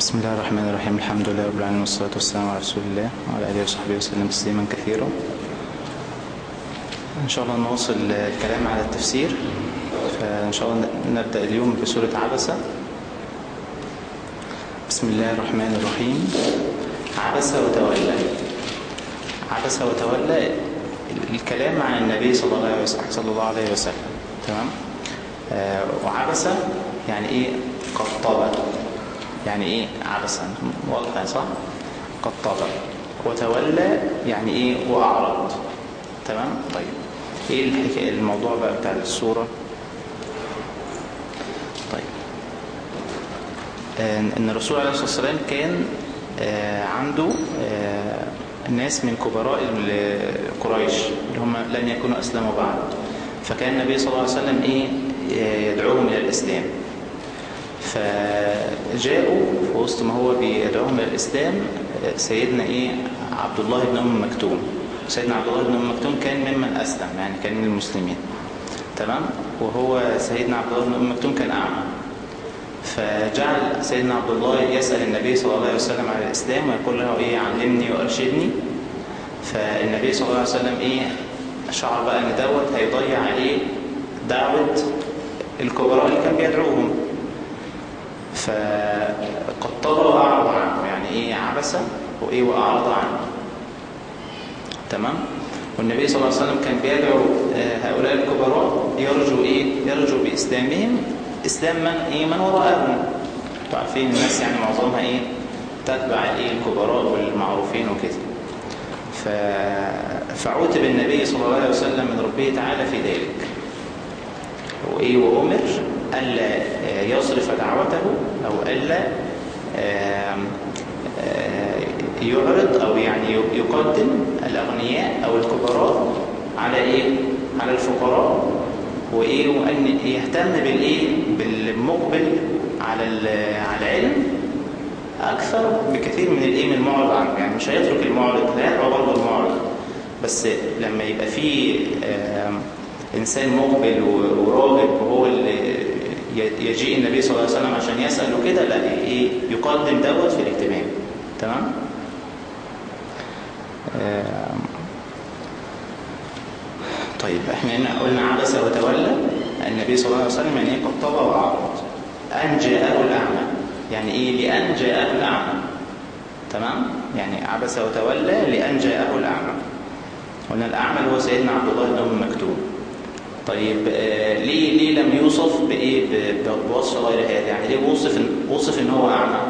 بسم الله الرحمن الرحيم الحمد لله رب العالمين والصلاة والسلام على رسول الله وعلى آله وصحبه وسلم تسليما كثيرا إن شاء الله نواصل الكلام على التفسير فإن شاء الله نبدأ اليوم بسورة عبسة بسم الله الرحمن الرحيم عبس وتولى عبس وتولى الكلام عن النبي صلى الله عليه وسلم, صلى الله عليه وسلم. تمام آه وعبس يعني ايه قطب يعني ايه عبس واضح صح قطب وتولى يعني ايه واعرض تمام طيب ايه الحكايه الموضوع بقى بتاع السوره طيب آه ان الرسول عليه الصلاه والسلام كان آه عنده آه ناس من كبراء قريش اللي هم لم يكونوا اسلموا بعد فكان النبي صلى الله عليه وسلم ايه يدعوهم الى الاسلام فجاءوا في وسط ما هو بيدعوهم الى الاسلام سيدنا ايه عبد الله بن ام مكتوم سيدنا عبد الله بن ام مكتوم كان ممن اسلم يعني كان من المسلمين تمام وهو سيدنا عبد الله بن ام مكتوم كان اعمى فجعل سيدنا عبد الله يسأل النبي صلى الله عليه وسلم على الإسلام ويقول له إيه علمني وأرشدني فالنبي صلى الله عليه وسلم إيه شعر بقى أن دوت هيضيع عليه دعوة الكبراء اللي كان بيدعوهم فقطبه وأعرض عنه يعني إيه عبس وإيه وأعرض عنه تمام والنبي صلى الله عليه وسلم كان بيدعو هؤلاء الكبراء يرجو إيه يرجو بإسلامهم اسلام من ايه من وراءهم انتوا عارفين الناس يعني معظمها ايه تتبع ايه الكبراء والمعروفين وكده ف... فعوتب النبي صلى الله عليه وسلم من ربه تعالى في ذلك وايه وامر الا يصرف دعوته او الا يعرض او يعني يقدم الاغنياء او الكبراء على ايه على الفقراء وايه وان يهتم بالايه بالمقبل على على العلم اكثر بكثير من الايه من المعرض عنه يعني مش هيترك المعرض هيتبع برضه المعرض بس لما يبقى في انسان مقبل وراغب وهو اللي يجيء النبي صلى الله عليه وسلم عشان يساله كده لا ايه يقدم دوت في الاهتمام تمام طيب احنا هنا قلنا عبس وتولى النبي صلى الله عليه وسلم يعني ايه قد طغى وعرض ان جاءه الاعمى يعني ايه لان جاءه الاعمى تمام يعني عبس وتولى لان جاءه الاعمى قلنا الاعمى هو سيدنا عبد الله بن ام مكتوم طيب آه ليه ليه لم يوصف بايه بوصف غير هذا يعني ليه وصف وصف ان هو اعمى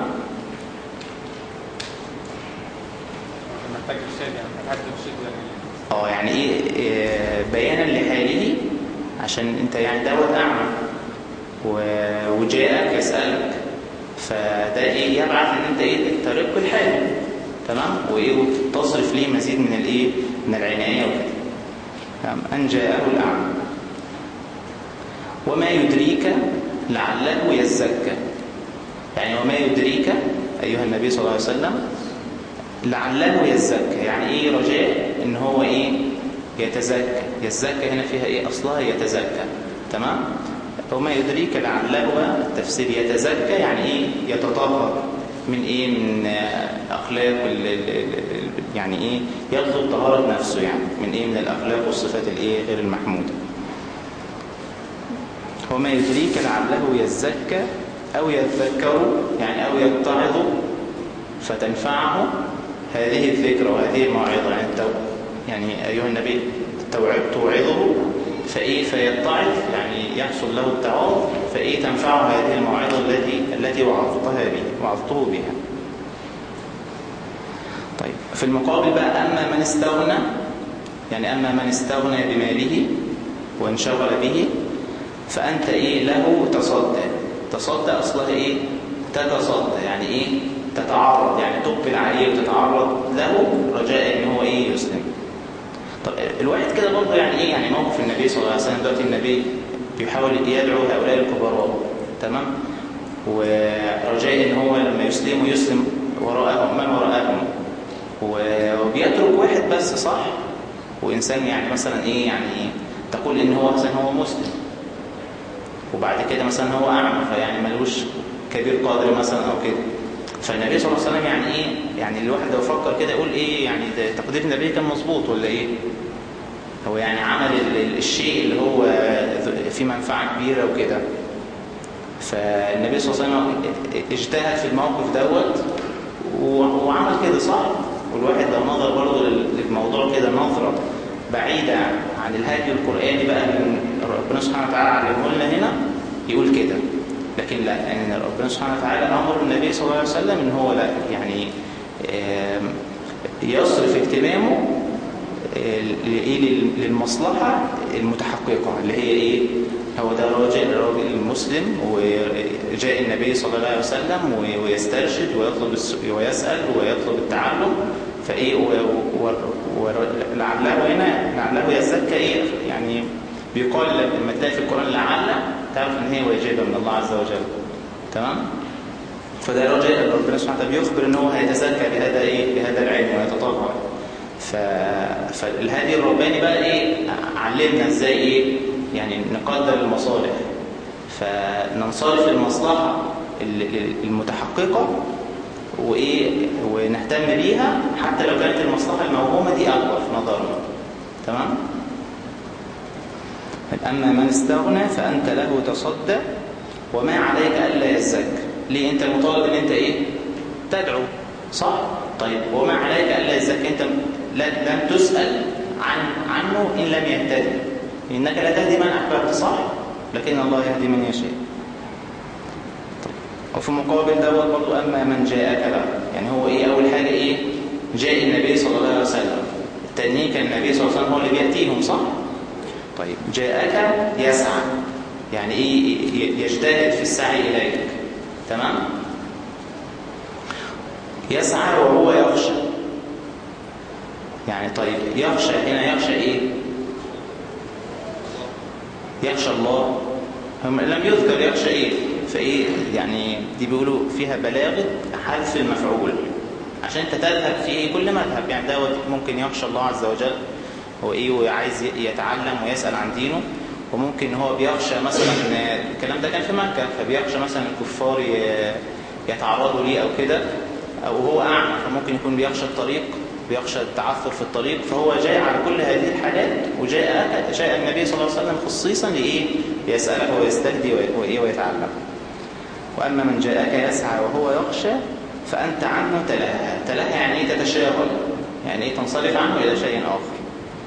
محتاج ارشاد يعني محتاج ارشاد يعني اه يعني ايه بيانا لحاله عشان انت يعني دوت اعمى وجاءك يسألك فده ايه يبعث ان انت ايه ترق الحال تمام وايه وتصرف ليه مزيد من الايه من العناية وكده تمام ان جاءه الاعمى وما يدريك لعله يزكى يعني وما يدريك ايها النبي صلى الله عليه وسلم لعله يزكى يعني ايه رجاء ان هو ايه يتزكى يزكى هنا فيها ايه اصلها يتزكى تمام وما يدريك لعله التفسير يتزكى يعني ايه يتطهر من ايه من اخلاق يعني ايه يطلب طهارة نفسه يعني من ايه من الاخلاق والصفات الايه غير المحمودة وما يدريك لعله يزكى او يذكر يعني او يتعظ فتنفعه هذه الذكرى وهذه الموعظة يعني التو... يعني أيها النبي توعظه فإيه فيتعظ يعني يحصل له التعاظ فإيه تنفعه هذه الموعظة التي التي وعظتها به وعظته بها طيب في المقابل بقى أما من استغنى يعني أما من استغنى بماله وانشغل به فأنت إيه له تصدى تصدى أصلها إيه تتصدى يعني إيه تتعرض يعني تقبل عليه وتتعرض له رجاء ان هو ايه يسلم طب الواحد كده برضه يعني ايه يعني موقف النبي صلى الله عليه وسلم دلوقتي النبي بيحاول يدعو هؤلاء الكبراء تمام ورجاء ان هو لما يسلموا يسلم وراءهم من وراءهم وبيترك واحد بس صح وانسان يعني مثلا ايه يعني تقول ان هو مثلا هو مسلم وبعد كده مثلا هو اعمى فيعني ملوش كبير قادر مثلا او كده فالنبي صلى الله عليه وسلم يعني ايه يعني الواحد لو فكر كده يقول ايه يعني ده تقدير النبي كان مظبوط ولا ايه هو يعني عمل ال- ال- الشيء اللي هو فيه منفعة كبيرة وكده فالنبي صلى الله عليه وسلم اجتهد في الموقف دوت و- وعمل كده صح والواحد لو نظر برضه لل- للموضوع كده نظرة بعيدة عن الهدي القرآني بقى من ربنا سبحانه وتعالى علمه لنا هنا يقول كده لكن لا يعني ربنا سبحانه وتعالى أمر النبي صلى الله عليه وسلم إن هو لا يعني آم، يصرف اهتمامه آه، لإيه لل- للمصلحة المتحققة اللي هي إيه هو ده راجل راجل مسلم وجاء النبي صلى الله عليه وسلم و- ويسترشد ويطلب الس- ويسأل ويطلب التعلم فإيه و- و- ولعله هنا لعله يزكى إيه يعني بيقال لما تلاقي في القرآن لعل تعرف إن هي واجبة من الله عز وجل تمام فده رجاء ربنا سبحانه وتعالى بيخبر ان هو هيتزكى بهذا ايه بهذا العلم ويتطهر ف... فالهادي الرباني بقى ايه علمنا ازاي ايه يعني نقدر المصالح فننصرف للمصلحه ال- ال- المتحققه وايه ونهتم بيها حتى لو كانت المصلحه الموهومه دي اكبر في نظرنا تمام أما من استغنى فأنت له تصدى وما عليك ألا يزكى ليه أنت المطالب أن أنت إيه تدعو صح طيب وما عليك ألا يزكى أنت لا- لم تسأل عن عنه إن لم يهتدي إنك لا تهدي من أحببت صح لكن الله يهدي من يشاء طيب. وفي مقابل دوت برضو أما من جاءك بقى يعني هو إيه أول حاجة إيه جاء النبي صلى الله عليه وسلم التانيين كان النبي صلى الله عليه وسلم هو اللي بيأتيهم صح طيب جاءك يسعى يعني ايه ي- يجتهد في السعي اليك تمام يسعى وهو يخشى يعني طيب يخشى هنا يخشى ايه يخشى الله هم لم يذكر يخشى ايه فايه يعني دي بيقولوا فيها بلاغه حذف المفعول عشان انت تذهب في ايه كل مذهب يعني دوت ممكن يخشى الله عز وجل هو ايه وعايز ي- يتعلم ويسأل عن دينه وممكن هو بيخشى مثلا الكلام ده كان في مكة فبيخشى مثلا الكفار ي- يتعرضوا ليه او كده او هو اعمى فممكن يكون بيخشى الطريق بيخشى التعثر في الطريق فهو جاء على كل هذه الحالات وجاء جاء النبي صلى الله عليه وسلم خصيصا لايه يسأله ويستهدي وي- وإيه ويتعلم وأما من جاءك يسعى وهو يخشى فأنت عنه تلهى تلهى يعني إيه تتشاغل يعني إيه تنصرف عنه إلى شيء آخر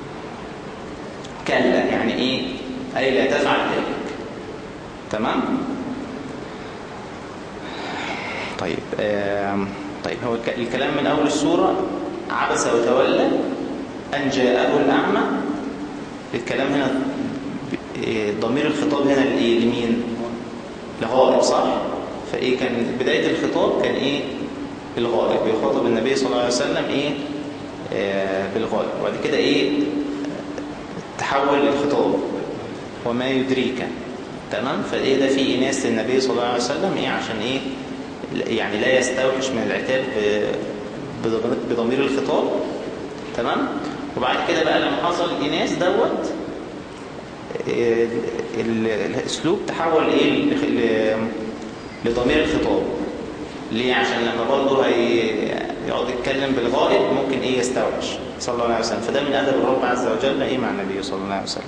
كلا يعني إيه أي لا تفعل ذلك تمام طيب آم، طيب هو الك- الكلام من أول السورة عبس وتولى أن جاءه الأعمى الكلام هنا ب- إيه، ضمير الخطاب هنا لإيه؟ لمين لغائب صح فايه كان بدايه الخطاب كان ايه الغائب بيخاطب النبي صلى الله عليه وسلم ايه آه بالغائب وبعد كده ايه تحول الخطاب وما يدريك تمام فايه ده في اناس للنبي صلى الله عليه وسلم ايه عشان ايه يعني لا يستوحش من العتاب ب- بضمير- بضمير الخطاب تمام وبعد كده بقى لما حصل الاناس دوت ال- ال- الاسلوب تحول ايه ل- ل- لضمير الخطاب ليه عشان لما برضه هيقعد يتكلم بالغائب ممكن ايه يستوحش صلى الله عليه وسلم فده من ادب الرب عز وجل ايه مع النبي صلى الله عليه وسلم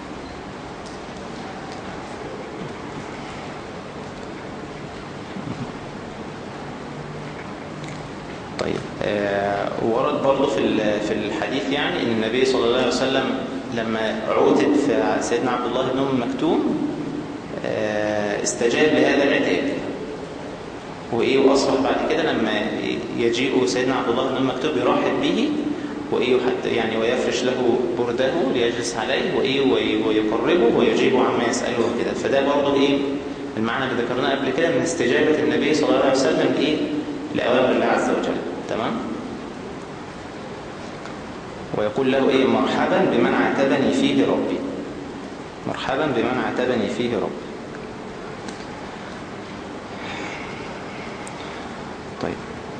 طيب آه ورد برضه في ال- في الحديث يعني ان النبي صلى الله عليه وسلم لما عوتب في سيدنا عبد الله بن ام مكتوم آه استجاب لهذا العتاب وايه واصبح بعد كده لما يجيء سيدنا عبد الله بن ام مكتوم يرحب به وايه حتى يعني ويفرش له برده ليجلس عليه وايه وي- ويقربه ويجيبه عما يساله كده فده برضه ايه المعنى اللي ذكرناه قبل كده من استجابه النبي صلى الله عليه وسلم ايه لاوامر الله عز وجل تمام ويقول له ايه مرحبا بمن عاتبني فيه ربي مرحبا بمن عاتبني فيه ربي طيب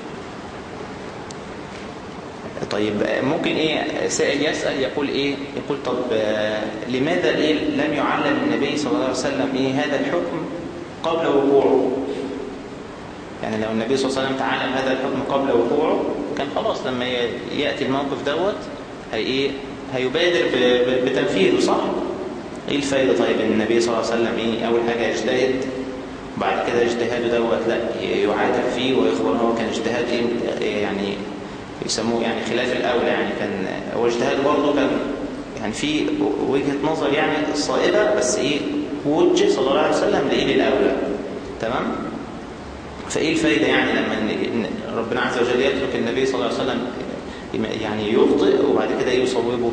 طيب ممكن ايه سائل يسأل يقول ايه يقول طب آه، لماذا ايه لم يعلم النبي صلى الله عليه وسلم ايه هذا الحكم قبل وقوعه يعني لو النبي صلى الله عليه وسلم تعلم هذا الحكم قبل وقوعه كان خلاص لما ي- يأتي الموقف دوت هي إيه هيبادر ب- ب- بتنفيذه صح ايه الفايدة طيب ان النبي صلى الله عليه وسلم ايه اول حاجة يجتهد وبعد كده اجتهاده دوت لا يعاتب فيه ويخبر هو كان اجتهاد ايه يعني يسموه يعني خلاف الاولى يعني كان هو اجتهاد برضه كان يعني في وجهة نظر يعني صائبة بس ايه وجه صلى الله عليه وسلم لايه للاولى تمام فايه الفايدة يعني لما ن- ن- ربنا عز وجل يترك النبي صلى الله عليه وسلم يعني يخطئ وبعد كده يصوبه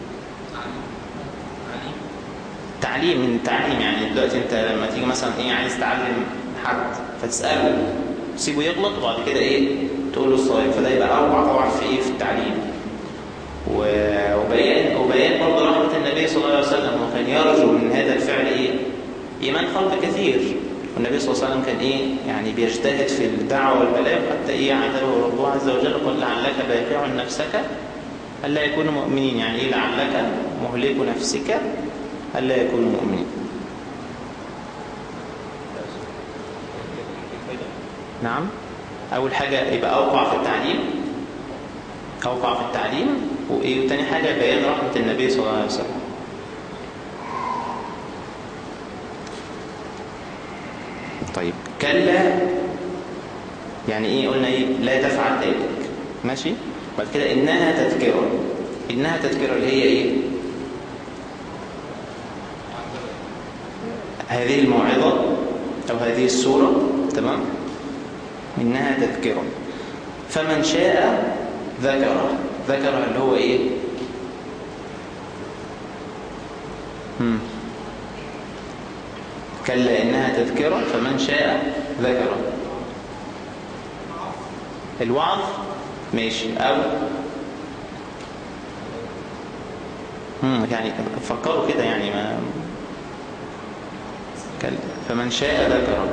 تعليم من التعليم يعني دلوقتي انت لما تيجي مثلا ايه عايز تعلم حد فتساله تسيبه يغلط وبعد كده ايه تقول له الصواب فده يبقى اوقع طبعا في ايه في التعليم و- وبيان وبيان برضه رحمه النبي صلى الله عليه وسلم وكان يرجو من هذا الفعل ايه ايمان خلق كثير والنبي صلى الله عليه وسلم كان ايه يعني بيجتهد في الدعوه والبلاغ حتى ايه عاتبه الله عز وجل قال لعلك باقع نفسك الا يكونوا مؤمنين يعني ايه لعلك مهلك نفسك ألا يكونوا مؤمنين نعم أول حاجة يبقى أوقع في التعليم أوقع في التعليم وإيه وتاني حاجة بيان رحمة النبي صلى الله عليه وسلم طيب كلا يعني إيه قلنا إيه لا تفعل ذلك ماشي بعد كده إنها تذكرة إنها تذكرة اللي هي إيه هذه الموعظة أو هذه السورة تمام إنها تذكرة فمن شاء ذكره ذكره اللي هو إيه مم. كلا إنها تذكرة فمن شاء ذكره الوعظ ماشي أو مم. يعني فكروا كده يعني ما كلا فمن شاء ذكره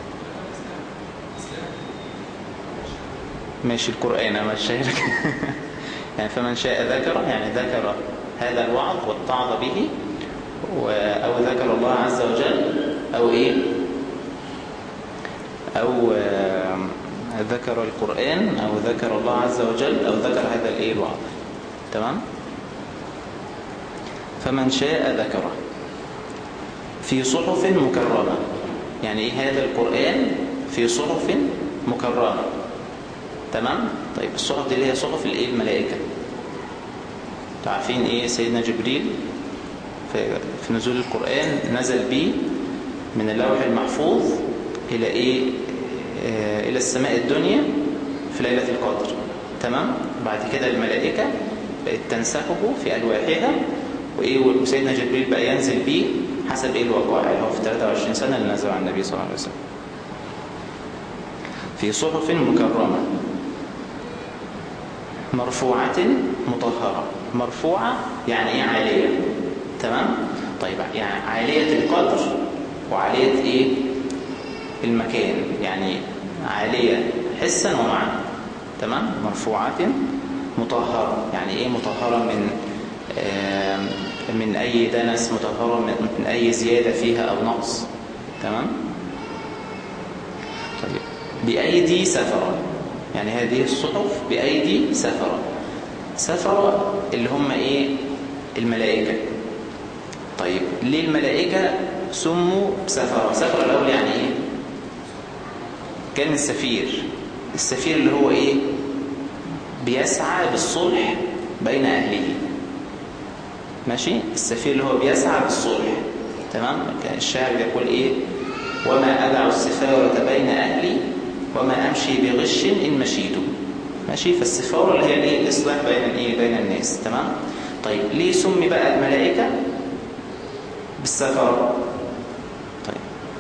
ماشي القرآن أما الشيء يعني فمن شاء ذكره يعني ذكر هذا الوعظ واتعظ به و... أو ذكر الله عز وجل أو إيه أو آه، ذكر القرآن أو ذكر الله عز وجل أو ذكر هذا الإيه الوعظ تمام فمن شاء ذكره في صحف مكرمة يعني إيه هذا القرآن في صحف مكرمة تمام طيب الصحف دي اللي هي صحف الايه الملائكة تعرفين ايه سيدنا جبريل في, في نزول القرآن نزل بيه من اللوح المحفوظ الى ايه آه الى السماء الدنيا في ليلة القدر تمام بعد كده الملائكة بقت تنسخه في ألواحها وإيه وسيدنا جبريل بقى ينزل بيه حسب إيه الوقائع اللي هو في 23 سنة اللي نزل على النبي صلى الله عليه وسلم في صحف مكرمة مرفوعة مطهرة مرفوعة يعني ايه عالية تمام طيب يعني عالية القدر وعالية ايه المكان يعني عالية حسا ومعنى تمام مرفوعة مطهرة يعني ايه مطهرة من آه من اي دنس مطهرة من, من اي زيادة فيها او نقص تمام طيب بأيدي سفرة يعني هذه الصحف بأيدي سفرة سفرة اللي هم ايه الملائكة طيب ليه الملائكة سموا سفرة سفرة الأول يعني ايه كان السفير السفير اللي هو ايه بيسعى بالصلح بين أهله ماشي السفير اللي هو بيسعى بالصلح تمام كان الشاعر بيقول ايه وما أدع السفارة بين أهلي وما أمشي بغش إن مشيت ماشي فالسفارة اللي هي الايه الإصلاح بين الايه بين الناس تمام طيب ليه سمي بقى الملائكة بالسفارة طيب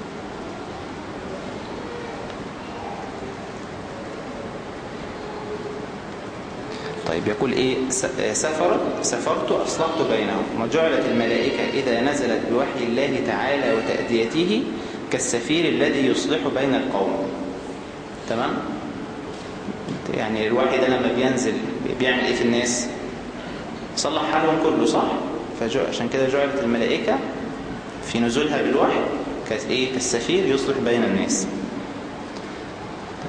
طيب يقول ايه سفرت سفرت أصلحت بينهم وجعلت الملائكة إذا نزلت بوحي الله تعالى وتأديته كالسفير الذي يصلح بين القوم تمام يعني الوحي ده لما بينزل بيعمل ايه في الناس صلح حالهم كله صح فعشان كده جعلت الملائكة في نزولها بالوحي كايه كالسفير يصلح بين الناس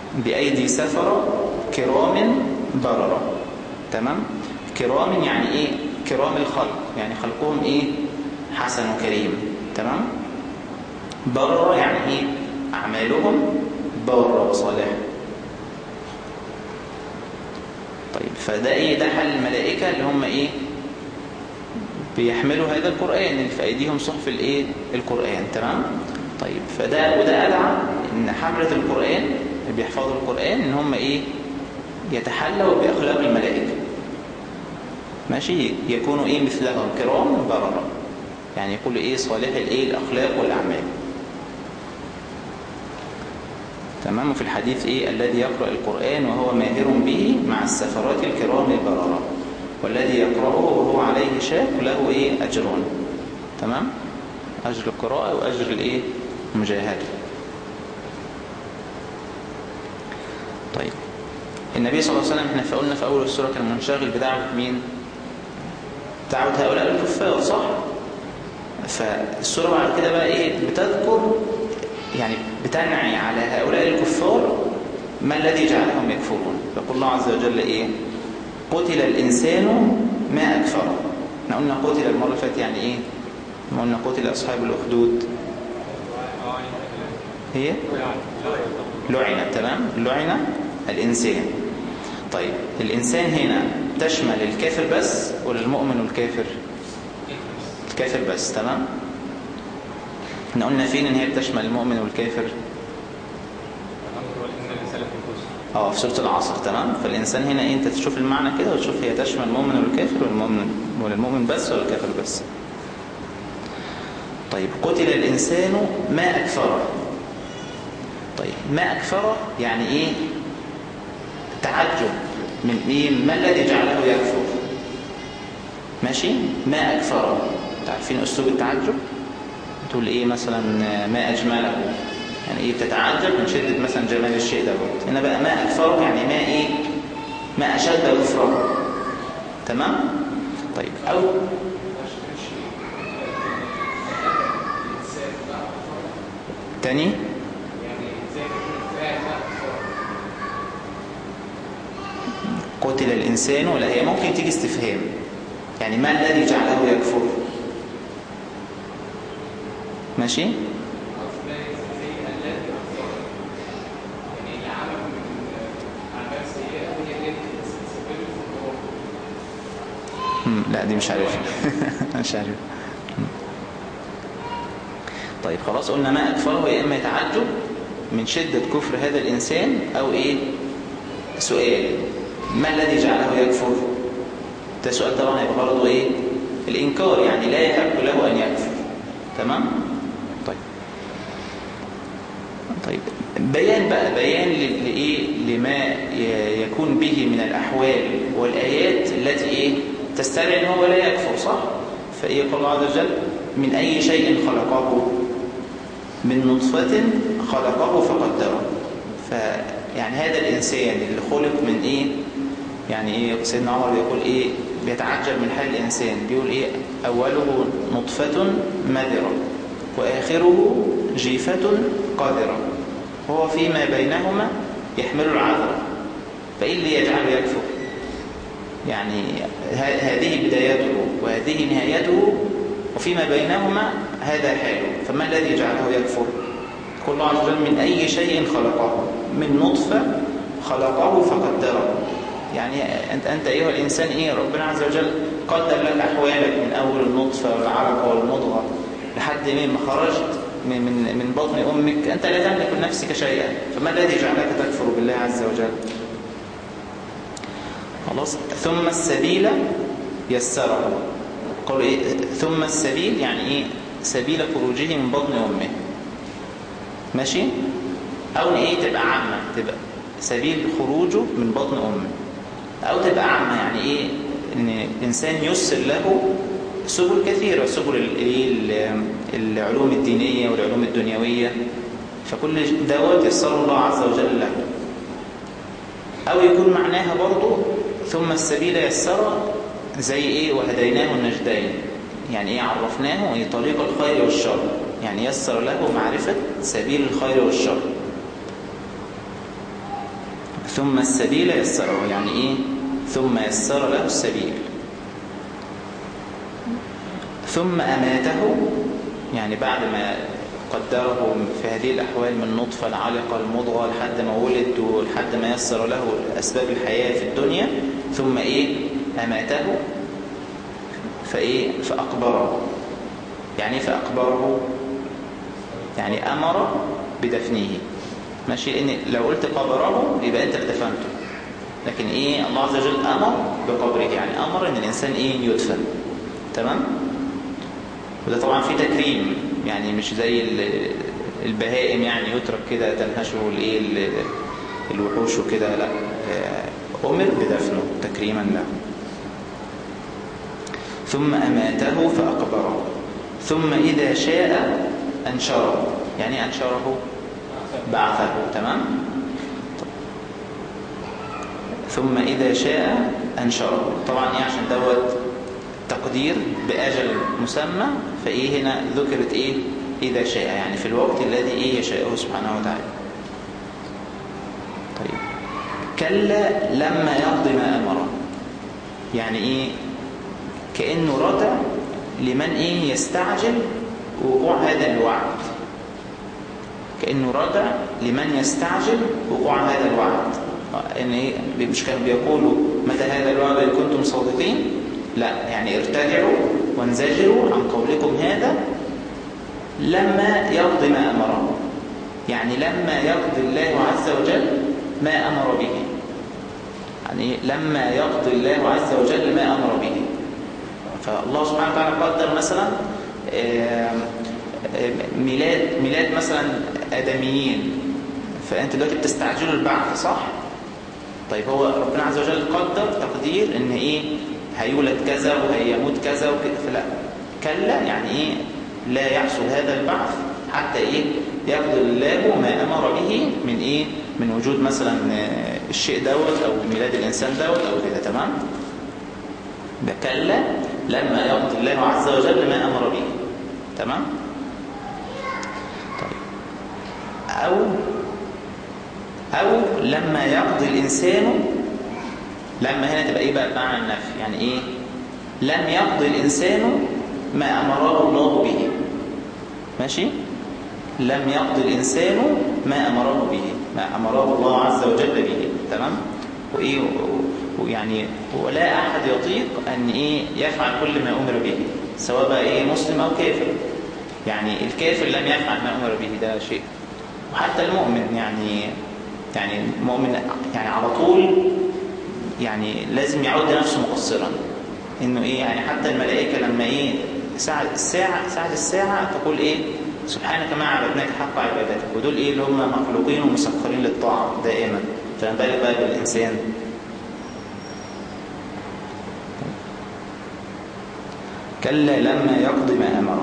بأيدي سفرة كرام بررة تمام كرام يعني ايه كرام الخلق يعني خلقهم ايه حسن وكريم تمام بررة يعني ايه أعمالهم برة وصالحة طيب فده ايه ده حل الملائكة اللي هم ايه بيحملوا هذا القرآن اللي في أيديهم صحف الايه القرآن تمام طيب فده وده أدعى إن حملة القرآن اللي بيحفظوا القرآن إن هم إيه يتحلوا بأخلاق الملائكة ماشي يكونوا إيه مثلهم كرام بررة يعني يقول إيه صالح الإيه الأخلاق والأعمال تمام في الحديث إيه الذي يقرأ القرآن وهو ماهر به مع السفرات الكرام البررة والذي يقرأه وهو عليه شاك له إيه أجرون تمام أجر القراءة وأجر الإيه مجاهدة طيب النبي صلى الله عليه وسلم احنا فقلنا في أول السورة كان منشغل بدعوة مين دعوة هؤلاء الكفار صح فالسورة بعد كده بقى ايه بتذكر يعني بتنعي على هؤلاء الكفار ما الذي جعلهم يكفرون يقول الله عز وجل ايه قتل الإنسان ما أكفره احنا قلنا قتل المرة اللي فاتت يعني ايه ما قلنا قتل أصحاب الأخدود هي لعن تمام لعن الإنسان طيب الإنسان هنا تشمل الكافر بس ولا المؤمن والكافر الكافر بس تمام احنا قلنا فين ان هي بتشمل المؤمن والكافر اه في سورة العصر تمام فالإنسان هنا إيه انت تشوف المعنى كده وتشوف هي تشمل المؤمن والكافر والمؤمن ولا المؤمن بس ولا الكافر بس طيب قتل الإنسان ما أكفره طيب ما أكفره يعني إيه تعجب من إيه ما الذي جعله يكفر ماشي ما أكفره تعرفين أسلوب التعجب تقول إيه مثلا ما أجمله يعني إيه بتتعجب من شدة مثلا جمال الشيء ده هنا بقى ما أكفره يعني ما إيه ما أشد كفره تمام طيب أو تاني قتل الإنسان ولا هي ممكن تيجي استفهام يعني ما الذي جعله يكفر ماشي مم، لا دي مش عارف مش عارف مم. طيب خلاص قلنا ما أكفره يا إما يتعجب من شدة كفر هذا الإنسان أو إيه سؤال ما الذي جعله يكفر ده سؤال طبعا يبقى برضه إيه الإنكار يعني لا يحق له أن يكفر تمام طيب طيب بيان بقى بيان ل- لإيه لما ي- يكون به من الأحوال والآيات التي إيه تستدعي أنه لا يكفر صح فإيه قال الله عز وجل من أي شيء خلقه من نطفة خلقه فقدره فيعني هذا الإنسان اللي خلق من إيه يعني إيه سيدنا عمر بيقول إيه بيتعجب من حال الإنسان بيقول إيه أوله نطفة مذرة وآخره جيفة قذرة وهو فيما بينهما يحمل العذر فإيه اللي يجعله يكفر يعني ه- هذه بدايته وهذه نهايته وفيما بينهما هذا حاله فما الذي جعله يكفر يقول الله عز وجل من أي شيء خلقه من نطفة خلقه فقدره يعني أنت, أنت أيها الإنسان إيه ربنا عز وجل قدر لك أحوالك من أول النطفة والعلقة والمضغة لحد ما خرجت من, من, من بطن أمك أنت لا تملك من نفسك شيئا فما الذي جعلك تكفر بالله عز وجل خلاص ثم السبيل يسره قالوا إيه ثم السبيل يعني إيه سبيل خروجه من بطن أمه ماشي أو إيه تبقى عامة تبقى سبيل خروجه من بطن أمه أو تبقى عامة يعني إيه إن الإنسان يسر له سبل كثيرة سبل ال- إيه ال- العلوم الدينية والعلوم الدنيوية فكل دوت يسر الله عز وجل له أو يكون معناها برضو ثم السبيل يسر زي إيه وهديناه النجدين يعني إيه عرفناه إيه طريق الخير والشر يعني يسر له معرفة سبيل الخير والشر ثم السبيل يسره يعني ايه ثم يسر له السبيل ثم أماته يعني بعد ما قدره في هذه الأحوال من نطفة العلقة المضغة لحد ما ولد ولحد ما يسر له أسباب الحياة في الدنيا ثم إيه أماته فإيه فأقبره يعني إيه فأقبره يعني أمر بدفنه ماشي لأن لو قلت قبره يبقى أنت اللي دفنته لكن إيه الله عز وجل أمر بقبره يعني أمر إن الإنسان إيه يدفن تمام وده طبعا في تكريم يعني مش زي ال- البهائم يعني يترك كده تنهشه الايه ال- الوحوش وكده لا آه، أمر بدفنه تكريما له ثم أماته فأقبره ثم إذا شاء أنشره يعني أنشره بعثه تمام ثم إذا شاء أنشره طبعا إيه عشان دوت تقدير بأجل مسمى فإيه هنا ذكرت إيه إذا شاء يعني في الوقت الذي إيه يشاءه سبحانه وتعالى طيب كلا لما يقضي ما أمره يعني إيه كأنه ردع لمن إيه يستعجل وقوع هذا الوعد كأنه ردع لمن يستعجل وقوع هذا الوعد آه، إن إيه مش كانوا بيقولوا متى هذا الوعد إن كنتم صادقين لا يعني ارتدعوا وانزجروا عن قولكم هذا لما يقضي ما أمره يعني لما يقضي الله عز وجل ما أمر به يعني لما يقضي الله عز وجل ما أمر به فالله سبحانه وتعالى قدر مثلا آم، آم، ميلاد ميلاد مثلا آدميين فأنت دلوقتي بتستعجلوا البعث صح؟ طيب هو ربنا عز وجل قدر تقدير ان ايه هيولد كذا وهيموت كذا وكده فلا كلا يعني ايه لا يحصل هذا البعث حتى ايه يقدر الله ما امر به من ايه من وجود مثلا آه، الشيء دوت او ميلاد الانسان دوت او كده تمام ده كلا لما يقضي الله عز وجل ما امر به تمام طيب او أو لما يقضي الإنسان لما هنا تبقى إيه بقى معنى النفي يعني إيه لم يقضي الإنسان ما أمره الله به ماشي لم يقضي الإنسان ما أمره به ما أمره الله عز وجل به تمام وإيه ويعني ولا أحد يطيق أن إيه يفعل كل ما أمر به سواء بقى إيه مسلم أو كافر يعني الكافر لم يفعل ما أمر به ده شيء وحتى المؤمن يعني يعني المؤمن يعني على طول يعني لازم يعود نفسه مقصرا انه ايه يعني حتى الملائكه لما ايه ساعه الساعه ساعه الساعه تقول ايه سبحانك ما عبدناك حق عبادتك ودول ايه اللي هم مخلوقين ومسخرين للطاعه دائما فما بالك بقى بالانسان كلا لما يقضي ما امره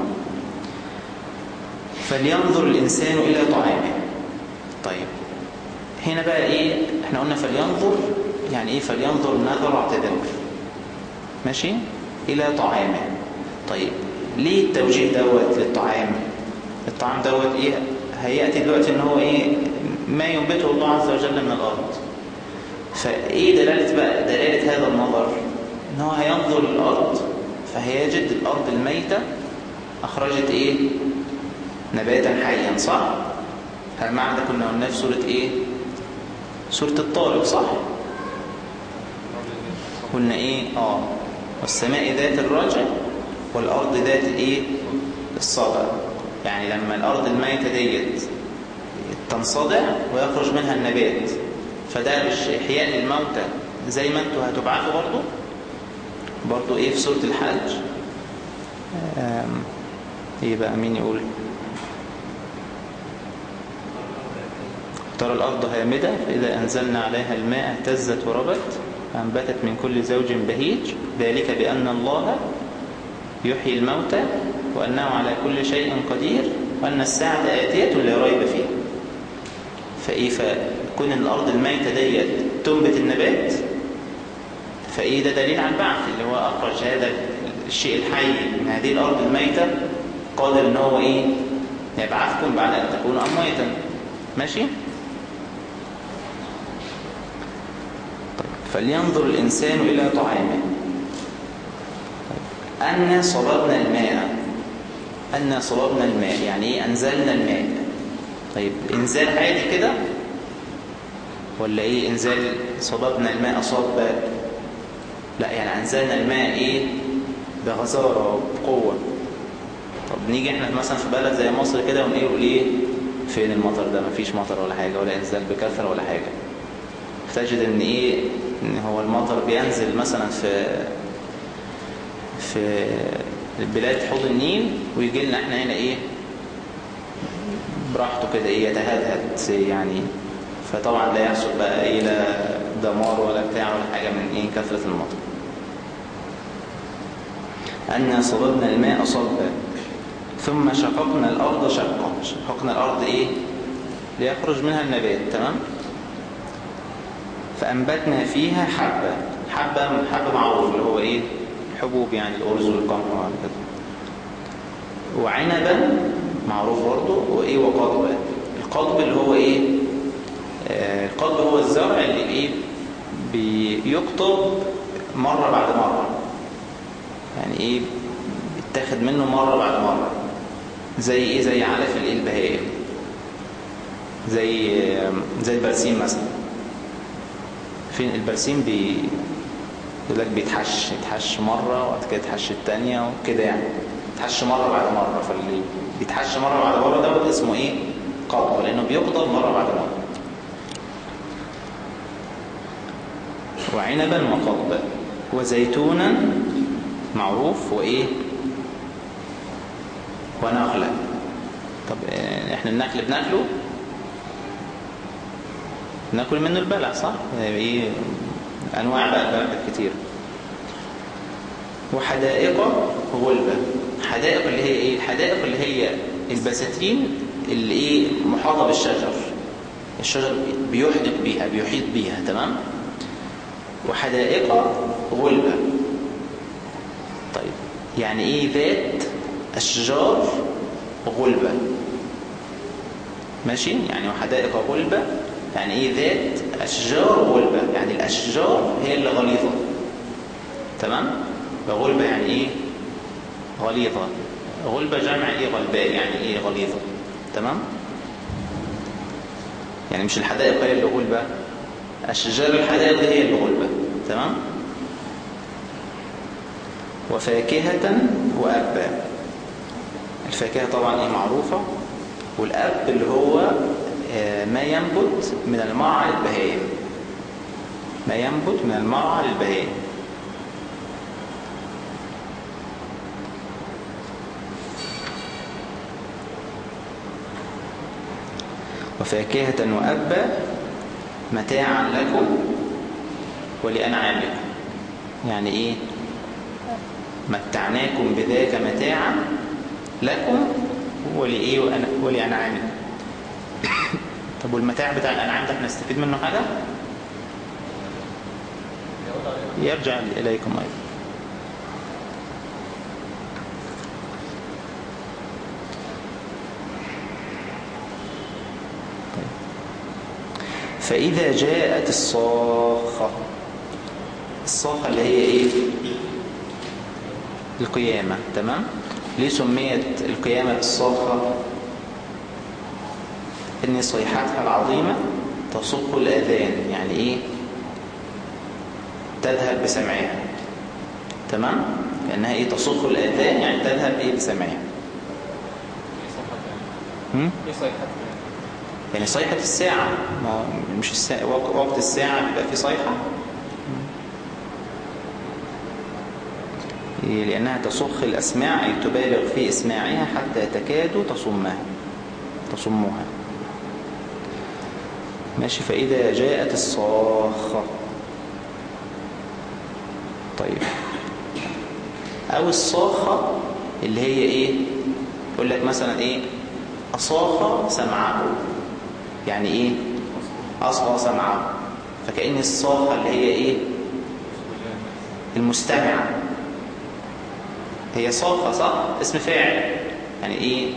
فلينظر الانسان الى طعامه طيب هنا بقى ايه احنا قلنا فلينظر يعني ايه فلينظر نظر اعتدال ماشي الى طعامه طيب ليه التوجيه دوت للطعام الطعام دوت ايه هياتي دلوقتي ان هو ايه ما ينبته الله عز وجل من الارض فايه دلاله بقى دلاله هذا النظر ان هو هينظر للارض فهيجد الارض الميته اخرجت ايه نباتا حيا صح المعنى ده كنا قلناه في سوره ايه سورة الطارق صح قلنا ايه اه والسماء ذات الرجع والارض ذات الايه الصدع يعني لما الارض الميتة ديت تنصدع ويخرج منها النبات فده مش احياء للموتى زي ما انتوا هتبعثوا برضو برضو ايه في سورة الحج آم، ايه بقى مين يقول ترى الأرض هامدة فإذا أنزلنا عليها الماء اهتزت وربت فأنبتت من كل زوج بهيج ذلك بأن الله يحيي الموتى وأنه على كل شيء قدير وأن الساعة آتية لا ريب فيها فإيه فكون الأرض الميتة ديت تنبت النبات فإيه ده دليل على البعث اللي هو أخرج هذا الشيء الحي من هذه الأرض الميتة قادر إن هو إيه يبعثكم بعد أن تكونوا أمواتا ماشي فلينظر الإنسان إلى طعامه أن صببنا الماء أن صببنا الماء يعني إيه أنزلنا الماء طيب إنزال عادي كده ولا إيه إنزال صببنا الماء صبا لا يعني أنزلنا الماء إيه بغزارة وبقوة طب نيجي احنا مثلا في بلد زي مصر كده ونقول ايه فين المطر ده مفيش مطر ولا حاجة ولا انزال بكثرة ولا حاجة تجد ان ايه ان هو المطر بينزل مثلا في في بلاد حوض النيل ويجي لنا احنا هنا ايه براحته كده ايه يتهدهد يعني فطبعا لا يحصل بقى ايه لا دمار ولا بتاع ولا حاجة من ايه كثرة المطر أن صببنا الماء صبا ثم شققنا الأرض شقا شققنا الأرض إيه ليخرج منها النبات تمام فأنبتنا فيها حبة حبة حبة معروف اللي هو إيه الحبوب يعني الأرز والقمح وكذا وعنبا معروف برضه وإيه وقضبا القضب اللي هو إيه آه القضب هو الزرع اللي إيه بيقطب مرة بعد مرة يعني ايه بيتاخد منه مرة بعد مرة زي ايه زي علف الايه البهائم زي زي البرسيم مثلا فين البرسيم بي يقول لك بيتحش يتحش مرة وبعد كده يتحش التانية وكده يعني يتحش مرة بعد مرة فاللي بيتحش مرة بعد مرة ده اسمه ايه قبض لانه بيقضب مرة بعد مرة وعنبا وقضبا وزيتونا معروف وإيه ونخلة طب احنا النخل بناكله ناكل منه البلع صح ايه انواع بقى البلع كتير وحدائق غلبة حدائق اللي هي ايه الحدائق اللي هي البساتين اللي ايه محاطة بالشجر الشجر بيحدق بيها بيحيط بيها تمام وحدائق غلبة طيب يعني ايه ذات اشجار غلبة ماشي يعني وحدائق غلبة يعني ايه ذات اشجار غلبة يعني الاشجار هي اللي غليظة تمام غلبة يعني ايه غليظة غلبة جمع ايه غلباء يعني ايه غليظة تمام يعني مش الحدائق هي اللي غلبة اشجار الحدائق هي اللي غلبة تمام وفاكهة وأبا الفاكهة طبعا ايه معروفة والأب اللي هو ما ينبت من المرعى للبهائم ما ينبت من المرعى للبهائم وفاكهة وأبا متاعا لكم ولأنعامكم يعني ايه متعناكم بذاك متاعا لكم ولإيه ولأنعامكم طب والمتاع بتاع الأنعام ده احنا نستفيد منه حاجة يرجع إليكم أيضا فإذا جاءت الصاخة الصاخة اللي هي إيه القيامة تمام ليه سميت القيامة بالصاخة إن صيحتها العظيمة تصق الأذان يعني إيه تذهب بسمعها تمام لأنها إيه تصق الأذان يعني تذهب إيه بسمعها هم؟ ايه صيحة يعني صيحة الساعة ما هو مش الساعة وقت الساعة بيبقى في صيحة لأنها تصخ الأسماع أي تبالغ في إسماعها حتى تكاد تصمها تصمها ماشي فإذا جاءت الصاخة طيب أو الصاخة اللي هي إيه يقول لك مثلا إيه أصاخ سمعه يعني إيه أصغى سمعه فكأن الصاخة اللي هي إيه المستمع هي صاخة صح اسم فاعل يعني إيه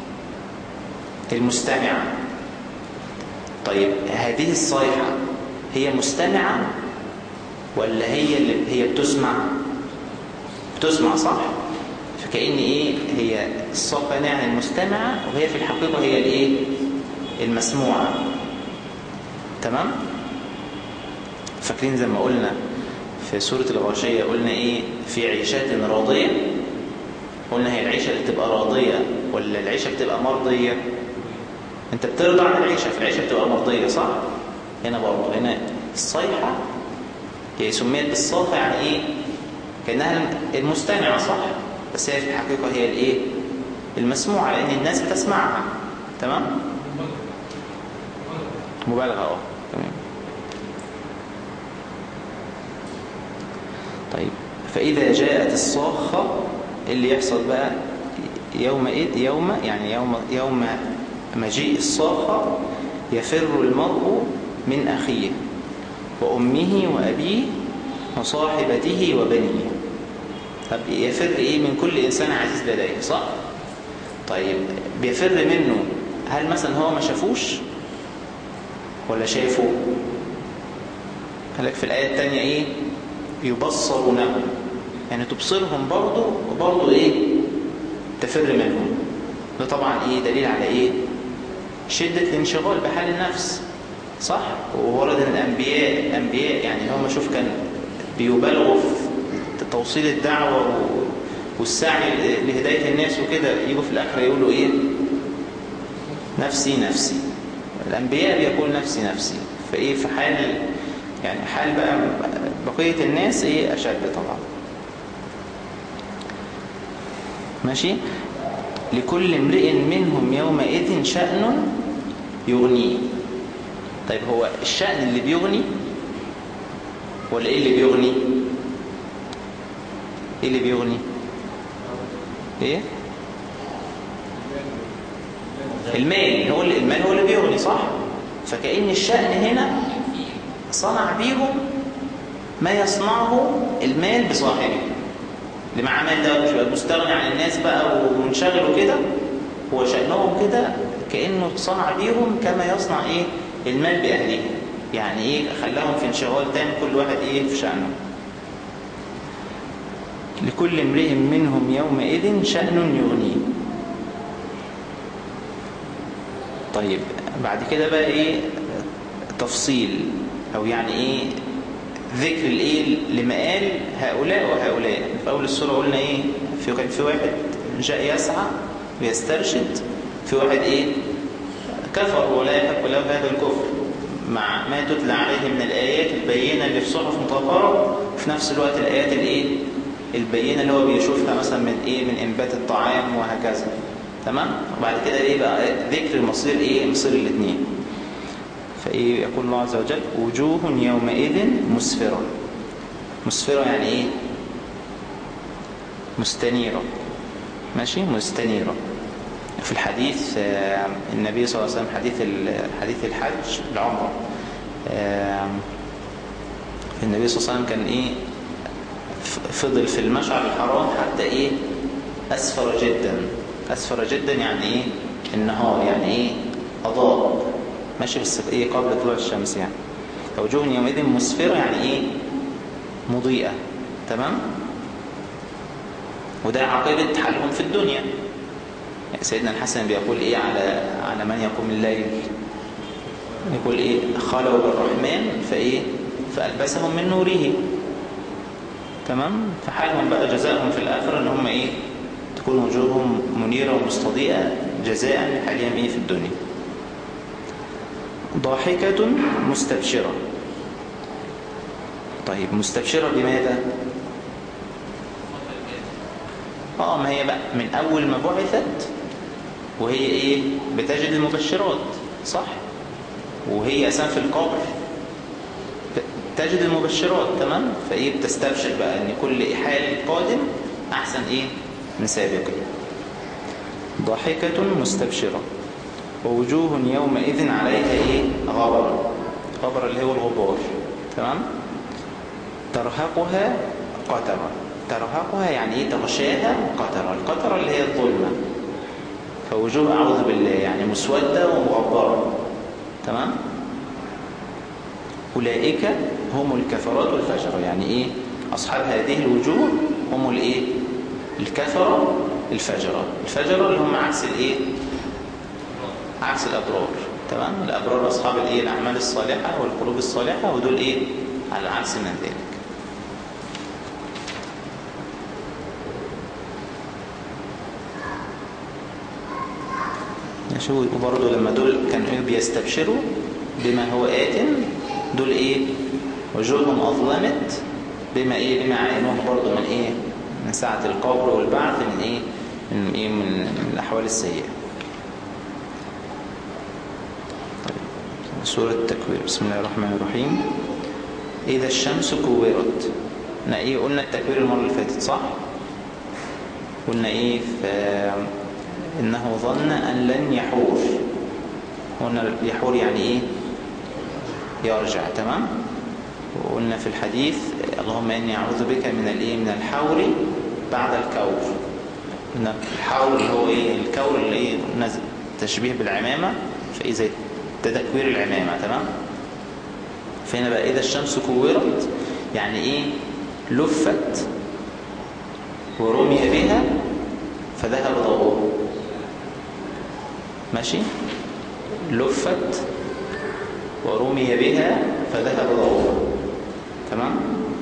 المستمع طيب هذه الصيحة هي مستمعة ولا هي اللي هي بتسمع بتسمع صح فكأن ايه هي الصافة يعني المستمعة وهي في الحقيقة هي الايه المسموعة تمام فاكرين زي ما قلنا في سورة الغاشية قلنا ايه في عيشات راضية قلنا هي العيشة اللي بتبقى راضية ولا العيشة بتبقى مرضية انت بترضى عن العيشة في العيشة بتبقى مرضية صح هنا برضه هنا الصيحة هي سميت بالصافة يعني ايه كأنها المستمعة صح بس هي في الحقيقة هي الايه المسموعة لأن الناس بتسمعها تمام مبالغة اه تمام طيب فإذا جاءت الصاخة اللي يحصل بقى يوم إيه يوم يعني يوم يوم مجيء الصاخة يفر المرء من أخيه وأمه وأبيه وصاحبته وبنيه طب يفر إيه من كل إنسان عزيز لديه صح؟ طيب بيفر منه هل مثلا هو ما شافوش ولا شافه قالك في الآية الثانية إيه يبصرونهم يعني تبصرهم برضه وبرضه إيه تفر منهم ده طبعا إيه دليل على إيه شدة الانشغال بحال النفس صح وورد ان الانبياء الانبياء يعني هم شوف كان بيبالغوا في توصيل الدعوه والسعي لهدايه الناس وكده يجوا في الاخر يقولوا ايه نفسي نفسي الانبياء بيقول نفسي نفسي فايه في حال يعني حال بقى بقيه الناس ايه اشد طبعا ماشي لكل امرئ منهم يومئذ شأن يغنيه طيب هو الشأن اللي بيغني ولا ايه اللي بيغني ايه اللي بيغني ايه المال هو اللي المال هو اللي بيغني صح فكأن الشأن هنا صنع بيهم ما يصنعه المال بصاحبه اللي معاه مال ده مش بقى مستغني عن الناس بقى ومنشغل وكده هو شأنهم كده كأنه صنع بيهم كما يصنع ايه المال بأهله يعني ايه خلاهم في انشغال تام كل واحد ايه في شأنه لكل امرئ منهم يومئذ شأن يغنيه طيب بعد كده بقى ايه تفصيل او يعني ايه ذكر الايه لمقال هؤلاء وهؤلاء في اول السوره قلنا ايه في في واحد جاء يسعى ويسترشد في واحد ايه كفر ولا يحب له هذا الكفر مع ما تتلى عليه من الآيات البينة اللي في صحف مطهرة وفي نفس الوقت الآيات الايه البينة اللي هو بيشوفها مثلا من ايه من انبات الطعام وهكذا تمام وبعد كده ايه بقى ذكر مصير ايه مصير الاثنين فايه يقول الله عز وجل وجوه يومئذ مسفرة مسفرة يعني ايه مستنيرة ماشي مستنيرة في الحديث النبي صلى الله عليه وسلم حديث حديث الحج العمرة النبي صلى الله عليه وسلم كان ايه فضل في المشعر الحرام حتى ايه اسفر جدا اسفر جدا يعني ايه النهار يعني ايه اضاء ماشي بس ايه قبل طلوع الشمس يعني فوجوه يومئذ مسفرة يعني ايه مضيئة تمام وده عاقبة حالهم في الدنيا سيدنا الحسن بيقول ايه على على من يقوم الليل يقول ايه خلوا بالرحمن فايه فالبسهم من نوره تمام فحالهم بقى جزاءهم في الاخره ان هم ايه تكون وجوههم منيره ومستضيئه جزاء حاليا ايه في الدنيا ضاحكه مستبشره طيب مستبشره بماذا اه ما هي بقى من اول ما بعثت وهي ايه بتجد المبشرات صح وهي اساسا في القبر تجد المبشرات تمام فايه بتستبشر بقى ان كل حال قادم احسن ايه من سابق ضاحكة مستبشرة ووجوه يومئذ عليها ايه غبر غبر اللي هو الغبار تمام ترهقها قترة ترهقها يعني ايه تغشاها قترة القترة اللي هي الظلمة فوجوه أعوذ بالله يعني مسودة ومغبرة تمام أولئك هم الكفرات والفجر يعني إيه أصحاب هذه الوجوه هم الإيه الكفرة الفجرة الفجرة اللي هم عكس الإيه عكس الأبرار تمام الأبرار أصحاب الإيه الأعمال الصالحة والقلوب الصالحة ودول إيه على العكس من ذلك ماشي وبرضه لما دول كانوا إيه بيستبشروا بما هو آت دول إيه وجوههم أظلمت بما إيه بما عينوه برضه من إيه من ساعة القبر والبعث من إيه من إيه من, من الأحوال السيئة سورة التكوير بسم الله الرحمن الرحيم إذا الشمس كورت قلنا إيه قلنا التكوير المرة اللي فاتت صح قلنا إيه إنه ظن أن لن يحور قلنا يحور يعني إيه يرجع تمام وقلنا في الحديث اللهم إني أعوذ بك من الإيه من الحور بعد الكور قلنا الحور هو إيه الكور اللي إيه نزل تشبيه بالعمامة فإذا تذكوير العمامة تمام فهنا بقى إذا الشمس كورت يعني إيه لفت ورمي بها فذهب ضوءه ماشي لفت ورمي بها فذهب ضوءه تمام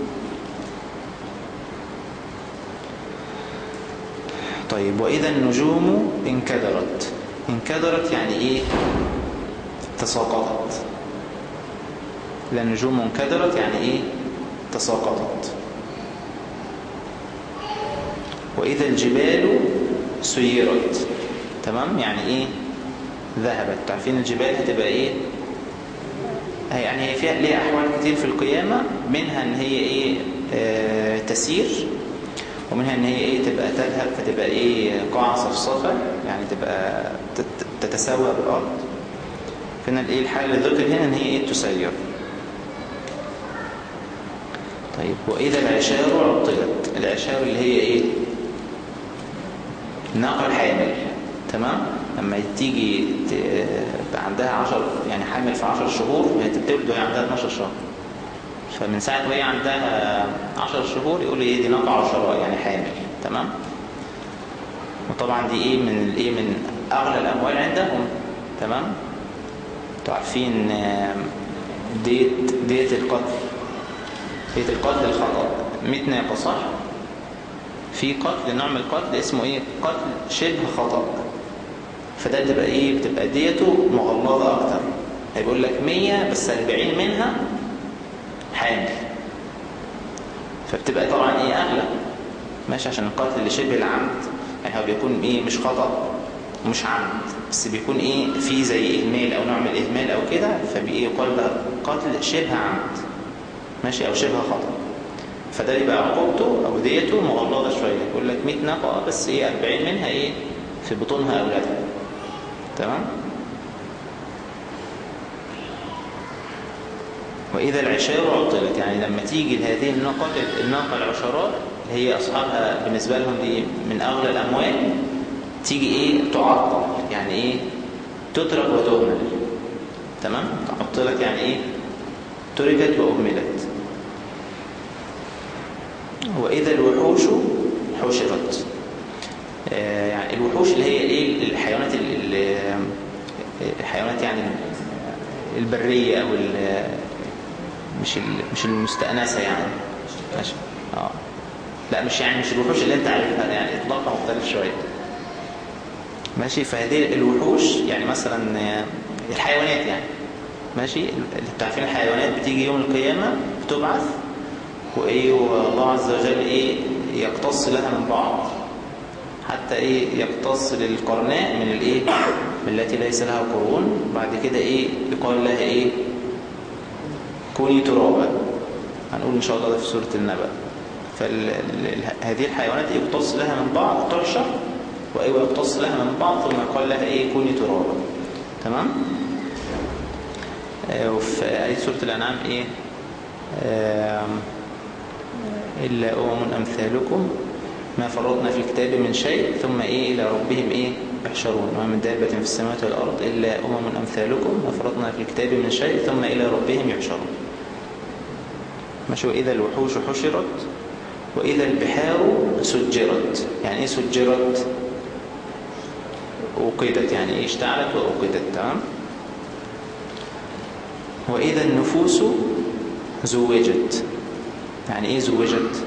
طيب وإذا النجوم انكدرت انكدرت يعني إيه تساقطت لا النجوم انكدرت يعني إيه تساقطت وإذا الجبال سيرت تمام يعني إيه ذهبت تعرفين الجبال هتبقى إيه يعني هي فيها ليها أحوال كتير في القيامة منها ان هي إيه آه تسير ومنها ان هي إيه تبقى تذهب فتبقى إيه قاع صفصفة يعني تبقى تتساوى بالأرض فهنا الإيه الحالة اللي ذكر هنا ان هي إيه تسير طيب وإذا العشار عطلت العشار اللي هي إيه الناقة الحامل تمام لما تيجي عندها 10 يعني حامل في 10 شهور هي تبتدي وهي عندها 12 شهر فمن ساعة وهي عندها 10 شهور يقول ايه دي ناقة عشراء يعني حامل تمام وطبعا دي ايه من الايه من اغلى الاموال عندهم تمام انتوا عارفين ديت ديت القتل ديت القتل الخطأ 100 ناقة صح في قتل نوع من القتل اسمه ايه قتل شبه خطأ فده بتبقى ايه بتبقى ديته مغلظة اكتر هيقول لك 100 بس 40 منها حامل فبتبقى طبعا ايه اغلى ماشي عشان القتل اللي شبه العمد يعني هو بيكون ايه مش خطأ ومش عمد بس بيكون ايه في زي اهمال او نوع من الاهمال او كده فبايه يقال ده قتل شبه عمد ماشي او شبه خطأ فده يبقى عقوبته او ديته مغلظه شويه يقول لك 100 ناقه بس ايه 40 منها ايه في بطونها اولادها تمام واذا العشار عطلت يعني لما تيجي لهذه الناقه الناقه العشرات اللي هي اصحابها بالنسبه لهم دي من اغلى الاموال تيجي ايه تعطل يعني ايه تترك وتهمل تمام عطلت يعني ايه تركت واهملت وإذا الوحوش حشرت آه يعني الوحوش اللي هي ايه الحيوانات الحيوانات يعني البرية أو مش مش المستأنسة يعني ماشي اه لا مش يعني مش الوحوش اللي انت عارفها يعني اطلاقها مختلف شوية ماشي فهذه الوحوش يعني مثلا الحيوانات يعني ماشي اللي تعرفين الحيوانات بتيجي يوم القيامة بتبعث وايه والله عز وجل ايه يقتص لها من بعض حتى ايه يقتص للقرناء من الايه من التي ليس لها قرون بعد كده ايه يقال لها ايه كوني ترابا هنقول ان شاء الله ده في سورة النبأ فهذه الحيوانات يقتص لها من بعض تحشر وايه ويقتص لها من بعض ثم يقال لها ايه كوني ترابا تمام آه وفي آية سورة الأنعام ايه آه إلا أمم أمثالكم ما فرطنا في الكتاب من شيء ثم إيه إلى ربهم إيه يحشرون وما من دابة في السماوات والأرض إلا أمم أمثالكم ما فرطنا في الكتاب من شيء ثم إلى ربهم يحشرون ماشي وإذا الوحوش حشرت وإذا البحار سجرت يعني إيه سجرت وقدت يعني إيه اشتعلت وأوقدت تمام وإذا النفوس زوجت يعني إيه زوجت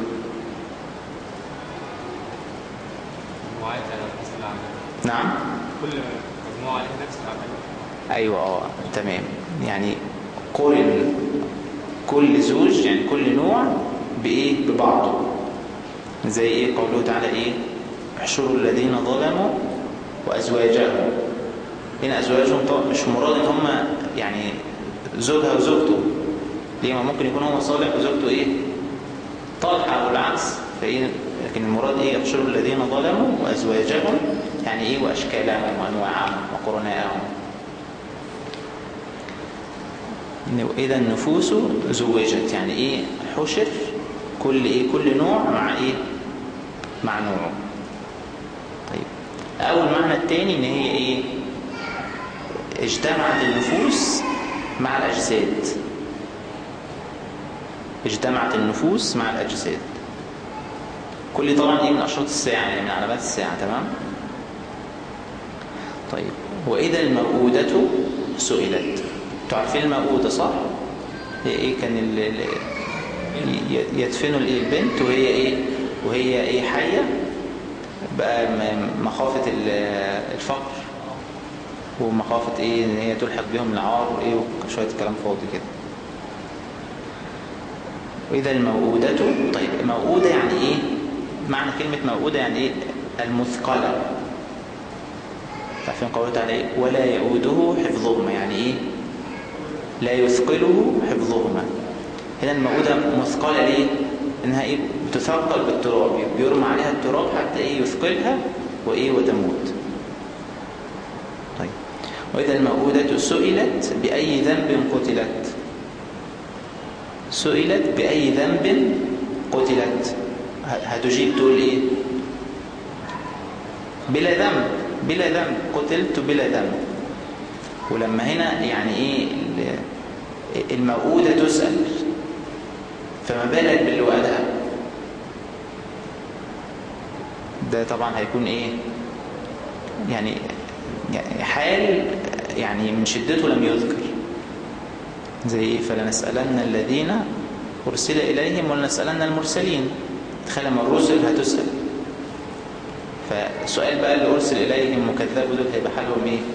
مجموعات على نفس الأعمال نعم كل مجموعة عليها نفس الأعمال أيوة اه تمام يعني قرن كل زوج يعني كل نوع بإيه ببعضه زي إيه قوله تعالى إيه احشروا الذين ظلموا وأزواجهم هنا أزواجهم طبعا مش مراد إن هم يعني زوجها وزوجته ليه ما ممكن يكون هو صالح وزوجته إيه طالحة أو العكس فإيه لكن المراد إيه احشروا الذين ظلموا وأزواجهم يعني إيه وأشكالهم وأنواعهم وقرنائهم إذا النفوس زوجت يعني إيه حشر كل إيه كل نوع مع إيه مع نوعه طيب أول معنى التاني إن هي إيه اجتمعت النفوس مع الأجساد اجتمعت النفوس مع الأجساد كل طبعا إيه من أشراط الساعة يعني من علامات الساعة تمام طيب وإذا الموءودة سئلت تعرفين الموءودة صح هي إيه كان ال ال ي- يدفنوا الإيه البنت وهي إيه وهي إيه حية بقى م- مخافة ال- الفقر ومخافة إيه إن هي تلحق بهم العار وإيه وشوية كلام فاضي كده وإذا الموءودة طيب موءودة يعني إيه معنى كلمة موءودة يعني إيه المثقلة عارفين قوله تعالى إيه ولا يؤوده حفظهما يعني إيه لا يثقله حفظهما هنا الموءودة مثقلة ليه إنها إيه بتثقل بالتراب بيرمى عليها التراب حتى إيه يثقلها وإيه وتموت طيب وإذا الموءودة سئلت بأي ذنب قتلت سئلت بأي ذنب قتلت ه- هتجيب تقول إيه بلا ذنب بلا ذنب قتلت بلا ذنب ولما هنا يعني ايه ال- الموءودة تسأل فما بالك باللي وقالها ده طبعا هيكون ايه يعني يعني حال يعني من شدته لم يذكر زي ايه فلنسألن الذين أرسل إليهم ولنسألن المرسلين تخيل لما الرسل هتسأل فالسؤال بقى اللي أرسل إليهم وكذبوا دول هيبقى حالهم إيه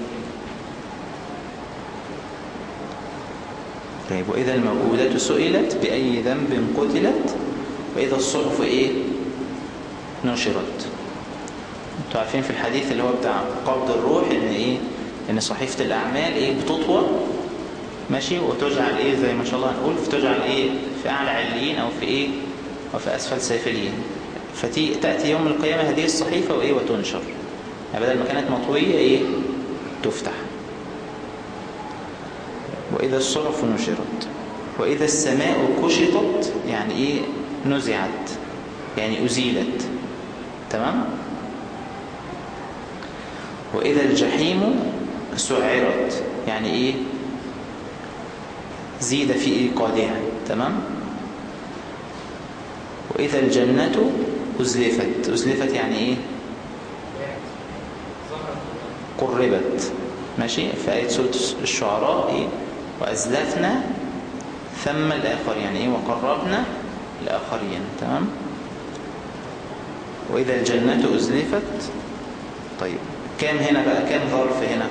طيب وإذا الموءودة سئلت بأي ذنب قتلت وإذا الصحف إيه نشرت انتوا عارفين في الحديث اللي هو بتاع قبض الروح ان ايه ان صحيفة الاعمال ايه بتطوى ماشي وتجعل ايه زي ما شاء الله هنقول فتجعل ايه في اعلى عليين او في ايه وفي اسفل سافلين فتي تأتي يوم القيامة هذه الصحيفة وايه وتنشر يعني بدل ما كانت مطوية ايه تفتح وإذا الصحف نشرت وإذا السماء كشطت يعني إيه نزعت يعني أزيلت تمام وإذا الجحيم سعرت يعني إيه زيد في إيقادها تمام وإذا الجنة أزلفت أزلفت يعني إيه قربت ماشي في آية سورة الشعراء إيه وأزلفنا ثم الآخر يعني إيه وقربنا الآخرين تمام وإذا الجنة أزلفت طيب كام هنا بقى كام ظرف هنا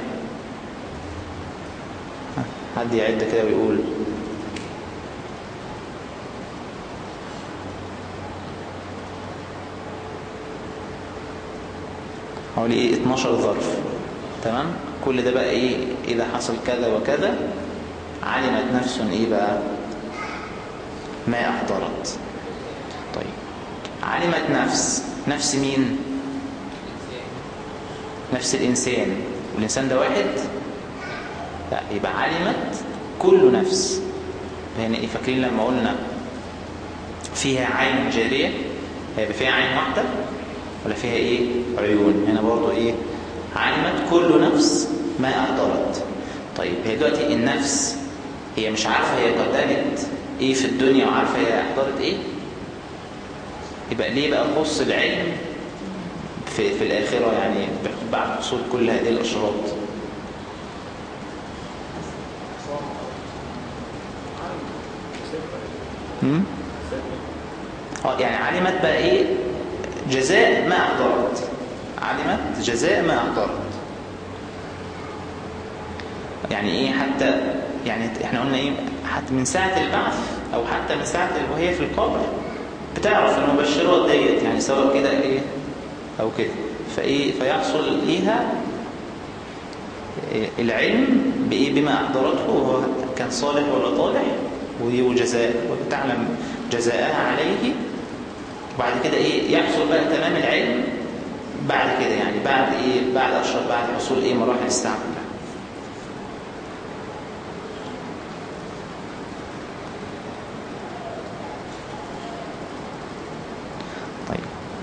ها، حد يعد كده ويقول حوالي ايه 12 ظرف تمام كل ده بقى ايه اذا حصل كذا وكذا علمت نفس ايه بقى ما احضرت طيب علمت نفس نفس مين نفس الانسان والانسان ده واحد لا يبقى علمت كل نفس يعني ايه فاكرين لما قلنا فيها عين جارية هيبقى فيها عين واحدة ولا فيها ايه عيون هنا برضو ايه علمت كل نفس ما احضرت طيب هي دلوقتي النفس هي مش عارفة هي قدمت ايه في الدنيا وعارفة هي احضرت ايه يبقى ليه بقى نخص العلم في, في الآخرة يعني بعد حصول كل هذه الأشراط هم؟ اه يعني علمت بقى ايه جزاء ما احضرت علمت جزاء ما احضرت يعني ايه حتى يعني احنا قلنا ايه حتى من ساعة البعث او حتى من ساعة وهي في القبر بتعرف المبشرات ديت يعني سواء كده ايه او كده فايه فيحصل ليها العلم بايه بما احضرته وهو كان صالح ولا طالح وجزاء وتعلم جزاءها عليه وبعد كده ايه يحصل بقى تمام العلم بعد كده يعني بعد ايه بعد اشهر بعد حصول ايه مراحل الساعه طيب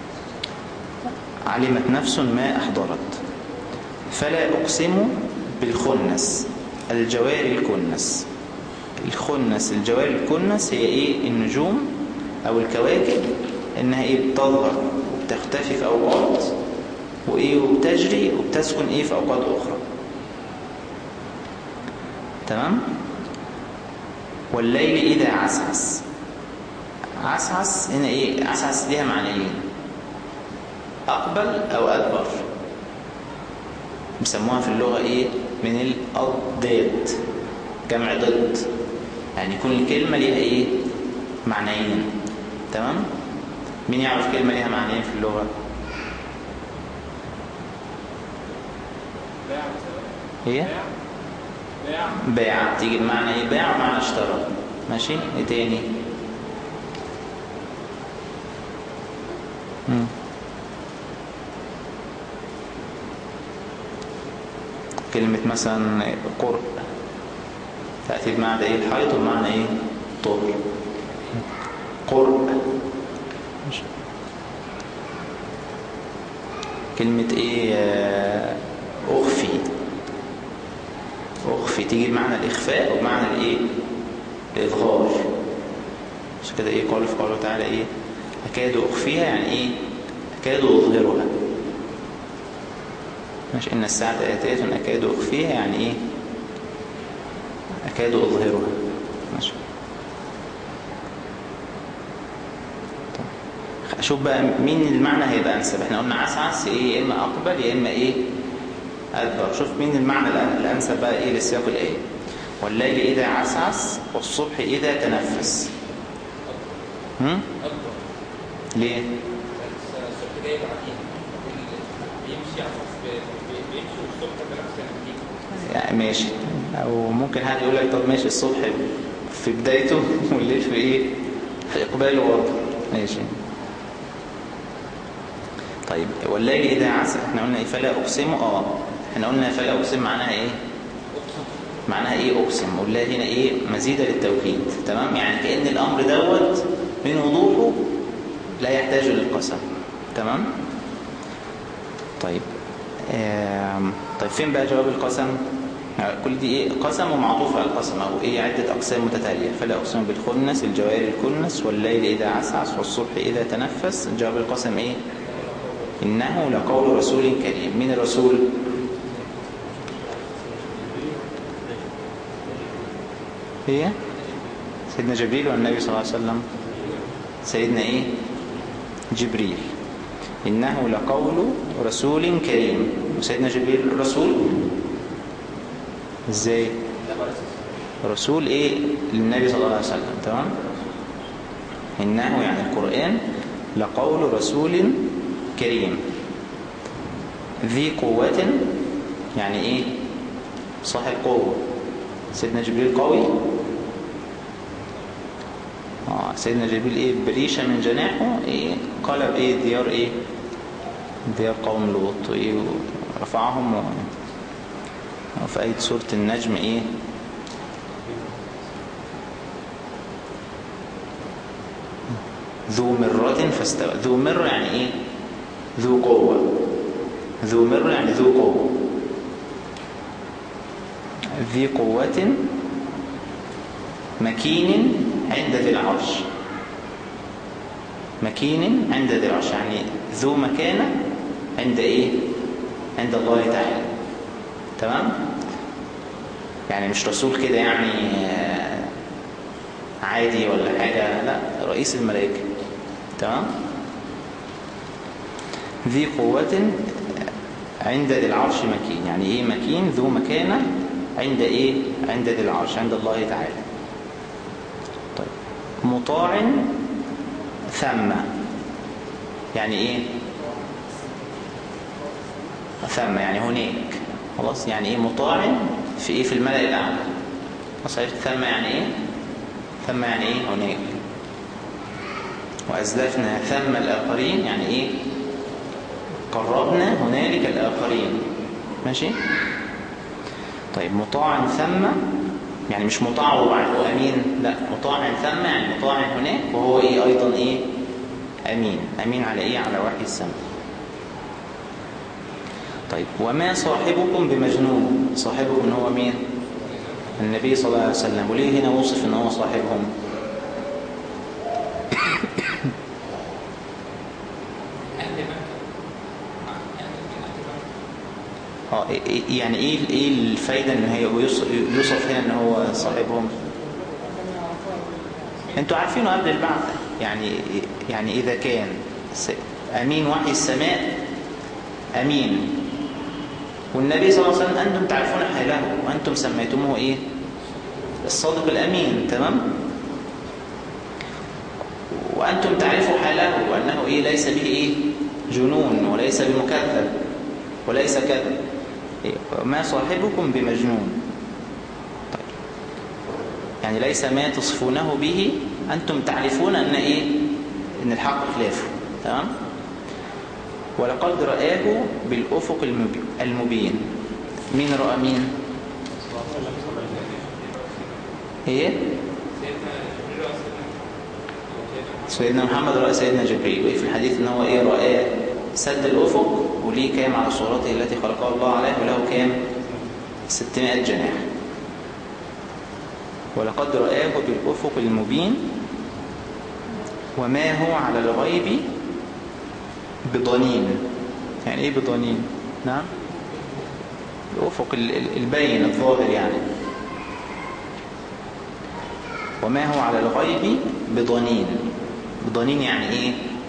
علمت نفس ما احضرت فلا اقسم بالخنس الجوار الكنس الخنس الجوار الكنس هي ايه النجوم او الكواكب انها ايه بتظهر وبتختفي في اوقات وايه وبتجري وبتسكن ايه في اوقات اخرى تمام والليل اذا عسعس عسعس هنا ايه عسعس ليها معنيين اقبل او ادبر بيسموها في اللغة ايه من الاضداد جمع ضد يعني يكون الكلمة ليها ايه معنيين تمام مين يعرف كلمة ليها معنيين في اللغة باع مثلا هي باع باع تيجي بمعنى ايه باع ومعنى اشترى ماشي ايه تاني مم. كلمة مثلا قرء تأتي بمعنى ايه الحيط ومعنى ايه طهر قرء ماشي. كلمة ايه آه، اخفي اخفي تيجي بمعنى الاخفاء وبمعنى الايه الاظهار مش كده ايه قال في قوله تعالى ايه اكاد اخفيها يعني ايه اكاد اظهرها ماشي ان الساعة اتية اكاد اخفيها يعني ايه اكاد اظهرها ماشي طيب. اشوف بقى مين المعنى هيبقى انسب احنا قلنا عسعس ايه يا اما اقبل يا اما ايه أدبر شوف مين المعنى الأن- الأنسب بقى إيه للسياق الآية والليل إذا عسعس والصبح إذا تنفس هم؟ أكبر ليه؟ الصبح جاي بعدين بيمشي على أساس ب- بي- بيمشي والصبح بنفس النتيجة يعني ماشي أو ممكن حد يقول لك طب ماشي الصبح في بدايته والليل في إيه؟ في إقباله برضه ماشي طيب والليل إذا عسعس احنا قلنا إيه فلا أقسم اه احنا قلنا فلا أقسم معناها إيه؟ معناها ايه اقسم والله هنا ايه مزيدة للتوكيد تمام يعني كأن الامر دوت من وضوحه لا يحتاج للقسم تمام طيب آم، طيب فين بقى جواب القسم يعني كل دي ايه قسم ومعطوف على القسم او ايه عدة اقسام متتالية فلا اقسم بالخنس الجوار الكنس والليل اذا عسعس والصبح اذا تنفس جواب القسم ايه انه لقول رسول كريم من الرسول هي سيدنا جبريل والنبي صلى الله عليه وسلم سيدنا ايه جبريل انه لقول رسول كريم وسيدنا جبريل رسول ازاي رسول ايه للنبي صلى الله عليه وسلم تمام انه يعني القرآن لقول رسول كريم ذي قوة يعني ايه صاحب قوة سيدنا جبريل قوي اه سيدنا جبريل ايه بريشة من جناحه ايه قلب ايه ديار ايه ديار قوم لوط ايه ورفعهم و... وفي آية سورة النجم ايه ذو مرة فاستوى ذو مرة يعني ايه ذو قوة ذو مرة يعني ذو قوة ذي قوة مكين عند ذي العرش مكين عند ذي العرش يعني ذو مكانة عند ايه عند الله تعالى تمام يعني مش رسول كده يعني آه، عادي ولا حاجة لا رئيس الملائكة تمام ذي قوة عند ذي العرش مكين يعني ايه مكين ذو مكانة عند ايه عند ذي العرش عند الله تعالى طيب مطاع ثم يعني ايه ثم يعني هناك خلاص يعني ايه مطاع في ايه في الملأ الاعلى خلاص عرفت ثم يعني ايه ثم يعني ايه هناك وأزلفنا ثم الآخرين يعني إيه قربنا هنالك الآخرين ماشي طيب مطاع ثم يعني مش مطاع وبعده أمين لا مطاع ثم يعني مطاع هناك وهو إيه أيضا إيه أمين أمين على إيه على وحي السماء طيب وما صاحبكم بمجنون صاحبكم هو مين النبي صلى الله عليه وسلم وليه هنا وصف ان هو صاحبهم أهل مكة يعني من أهل مكة اه إيه- إيه- يعني ايه ايه الفايده ان هي يوصف يوصف هنا ان هو صاحبهم انتوا عارفينه قبل البعث يعني يعني اذا كان س- امين وحي السماء امين والنبي صلى الله عليه وسلم انتم تعرفون حاله وانتم سميتموه ايه الصادق الامين تمام وانتم تعرفوا حاله وانه ايه ليس به ايه جنون وليس بمكذب وليس كذا إيه، ما صاحبكم بمجنون طيب يعني ليس ما تصفونه به أنتم تعرفون أن إيه أن الحق خلافه تمام ولقد رآه بالأفق المبي- المبين مين رأى مين هي سيدنا جبريل وسيدنا سيدنا محمد رأى سيدنا جبريل وإيه في الحديث ان هو إيه رآه سد الأفق وليه كام على صورته التي خلقها الله عليه وله كام 600 جناح ولقد رآه بالأفق المبين وما هو على الغيب بضنين يعني ايه بضنين نعم الأفق ال- ال- البين الظاهر يعني وما هو على الغيب بضنين بضنين يعني ايه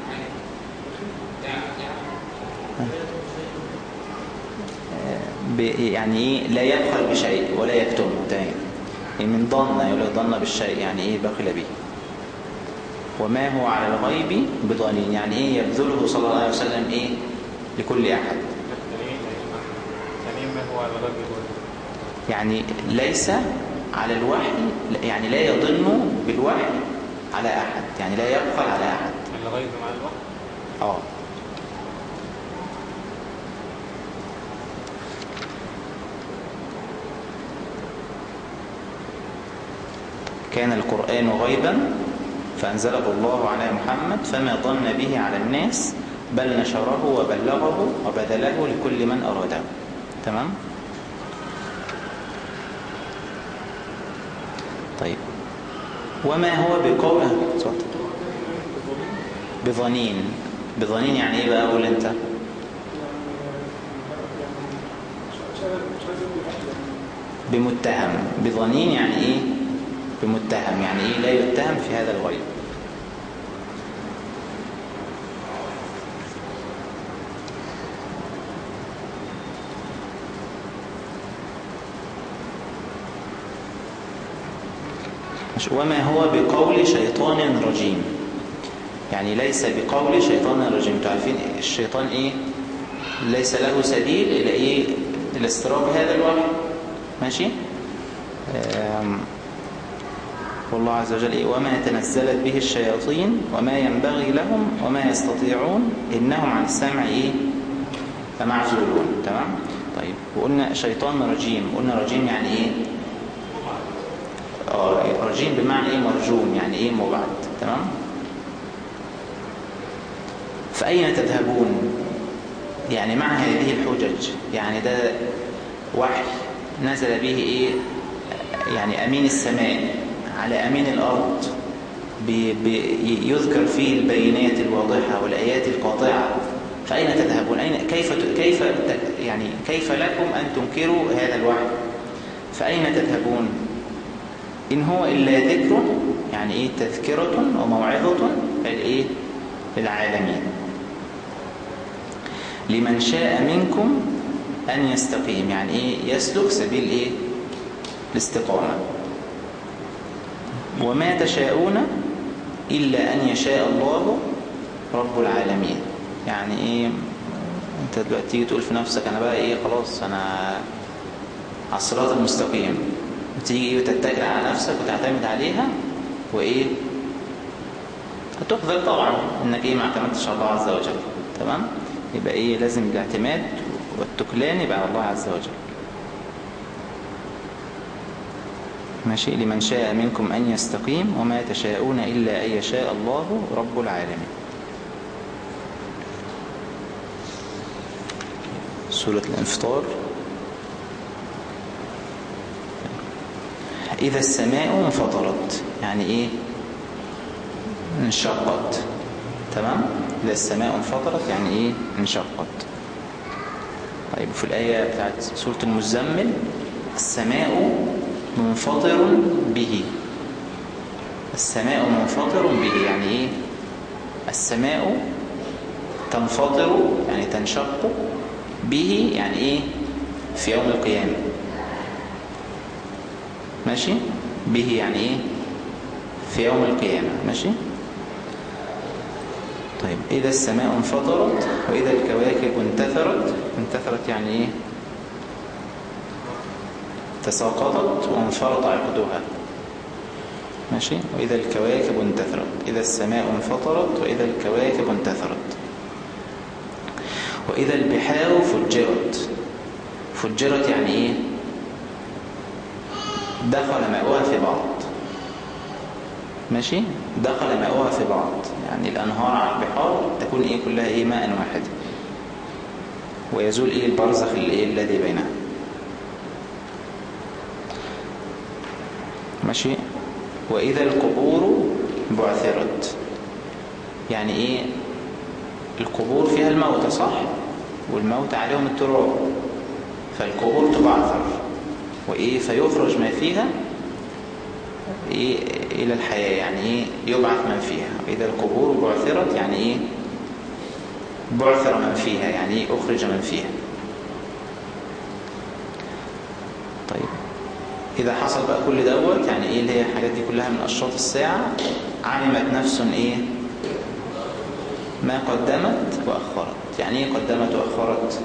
ب- يعني ايه لا يبخل بشيء ولا يكتمه تمام يعني من ظن يقول لك ظن بالشيء يعني ايه بخل به وما هو على الغيب بضنين يعني ايه يبذله صلى الله عليه وسلم ايه لكل احد التانيين التانيين ما هو على الغرب يقول يعني ليس على الوحي يعني لا يضن بالوحي على احد يعني لا يبخل على احد الغيب مع الوقت اه كان القرآن غيبا فأنزله الله على محمد فما ظن به على الناس بل نشره وبلغه وبذله لكل من أراده تمام طيب وما هو بقول اتفضل. بظنين بظنين يعني ايه بقى قول انت بمتهم بظنين يعني ايه بمتهم يعني ايه لا يتهم في هذا الغيب مش- وما هو بقول شيطان رجيم يعني ليس بقول شيطان رجيم انتوا عارفين الشيطان ايه ليس له سبيل الى ايه الى استراب هذا الوحي ماشي آم، والله عز وجل إيه؟ وما تنزلت به الشياطين وما ينبغي لهم وما يستطيعون إنهم عن السمع إيه فمعزولون تمام طيب وقلنا شيطان رجيم قلنا رجيم يعني إيه آه رجيم بمعنى إيه مرجوم يعني إيه مبعد تمام فأين تذهبون يعني مع هذه الحجج يعني ده وحي نزل به إيه يعني أمين السماء على أمين الأرض بي بي يذكر فيه البينات الواضحة والآيات القاطعة فأين تذهبون أين كيف كيف يعني كيف لكم أن تنكروا هذا الوحي فأين تذهبون إن هو إلا ذكر يعني إيه تذكرة وموعظة للإيه للعالمين لمن شاء منكم أن يستقيم يعني إيه يسلك سبيل إيه الاستقامة وما تشاءون إلا أن يشاء الله رب العالمين يعني إيه أنت دلوقتي تيجي تقول في نفسك أنا بقى إيه خلاص أنا على الصراط المستقيم وتيجي وتتكل على نفسك وتعتمد عليها وإيه هتخذل طبعا إنك إيه ما اعتمدتش على الله عز وجل تمام يبقى إيه لازم الاعتماد والتكلان يبقى على الله عز وجل ماشي لمن شاء منكم أن يستقيم وما تشاءون إلا أن يشاء الله رب العالمين سورة الانفطار إذا السماء انفطرت يعني إيه انشقت تمام إذا السماء انفطرت يعني إيه انشقت طيب في الآية بتاعت سورة المزمل السماء منفطر به السماء منفطر به يعني ايه السماء تنفطر يعني تنشق به يعني ايه في يوم القيامة ماشي به يعني ايه في يوم القيامة ماشي طيب إذا السماء انفطرت وإذا الكواكب انتثرت انتثرت يعني ايه تساقطت وانفرط عقدها ماشي وإذا الكواكب انتثرت إذا السماء انفطرت وإذا الكواكب انتثرت وإذا البحار فجرت فجرت يعني إيه دخل ماؤها في بعض ماشي دخل ماؤها في بعض يعني الأنهار على البحار تكون إيه كلها إيه ماء واحد ويزول إيه البرزخ الإيه الذي بينها ماشي وإذا القبور بعثرت يعني إيه القبور فيها الموتى صح والموت عليهم التراب فالقبور تبعثر وإيه فيخرج ما فيها إيه إلى الحياة يعني إيه يبعث من فيها وإذا القبور بعثرت يعني إيه بعثر من فيها يعني إيه أخرج من فيها طيب إذا حصل بقى كل دوت يعني إيه اللي هي الحاجات دي كلها من أشراط الساعة علمت نفس إيه ما قدمت وأخرت يعني إيه قدمت وأخرت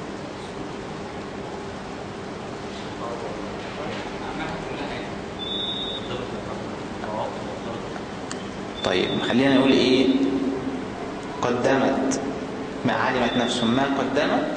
طيب خلينا نقول إيه قدمت ما علمت نفس ما قدمت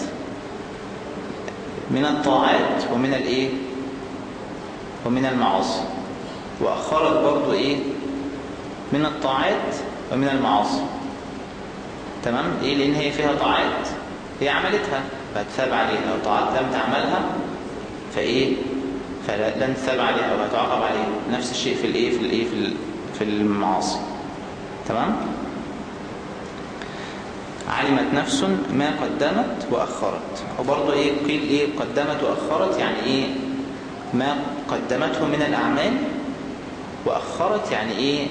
من الطاعات ومن الإيه ومن المعاصي وأخرت برضو إيه من الطاعات ومن المعاصي تمام إيه لأن هي فيها طاعات هي عملتها فهتثاب عليها لو طاعات لم تعملها فإيه فلن تثاب عليها أو هتعاقب عليها نفس الشيء في الإيه في الإيه في في المعاصي تمام علمت نفس ما قدمت وأخرت وبرضه إيه قيل إيه قدمت وأخرت يعني إيه ما قدمته من الأعمال وأخرت يعني إيه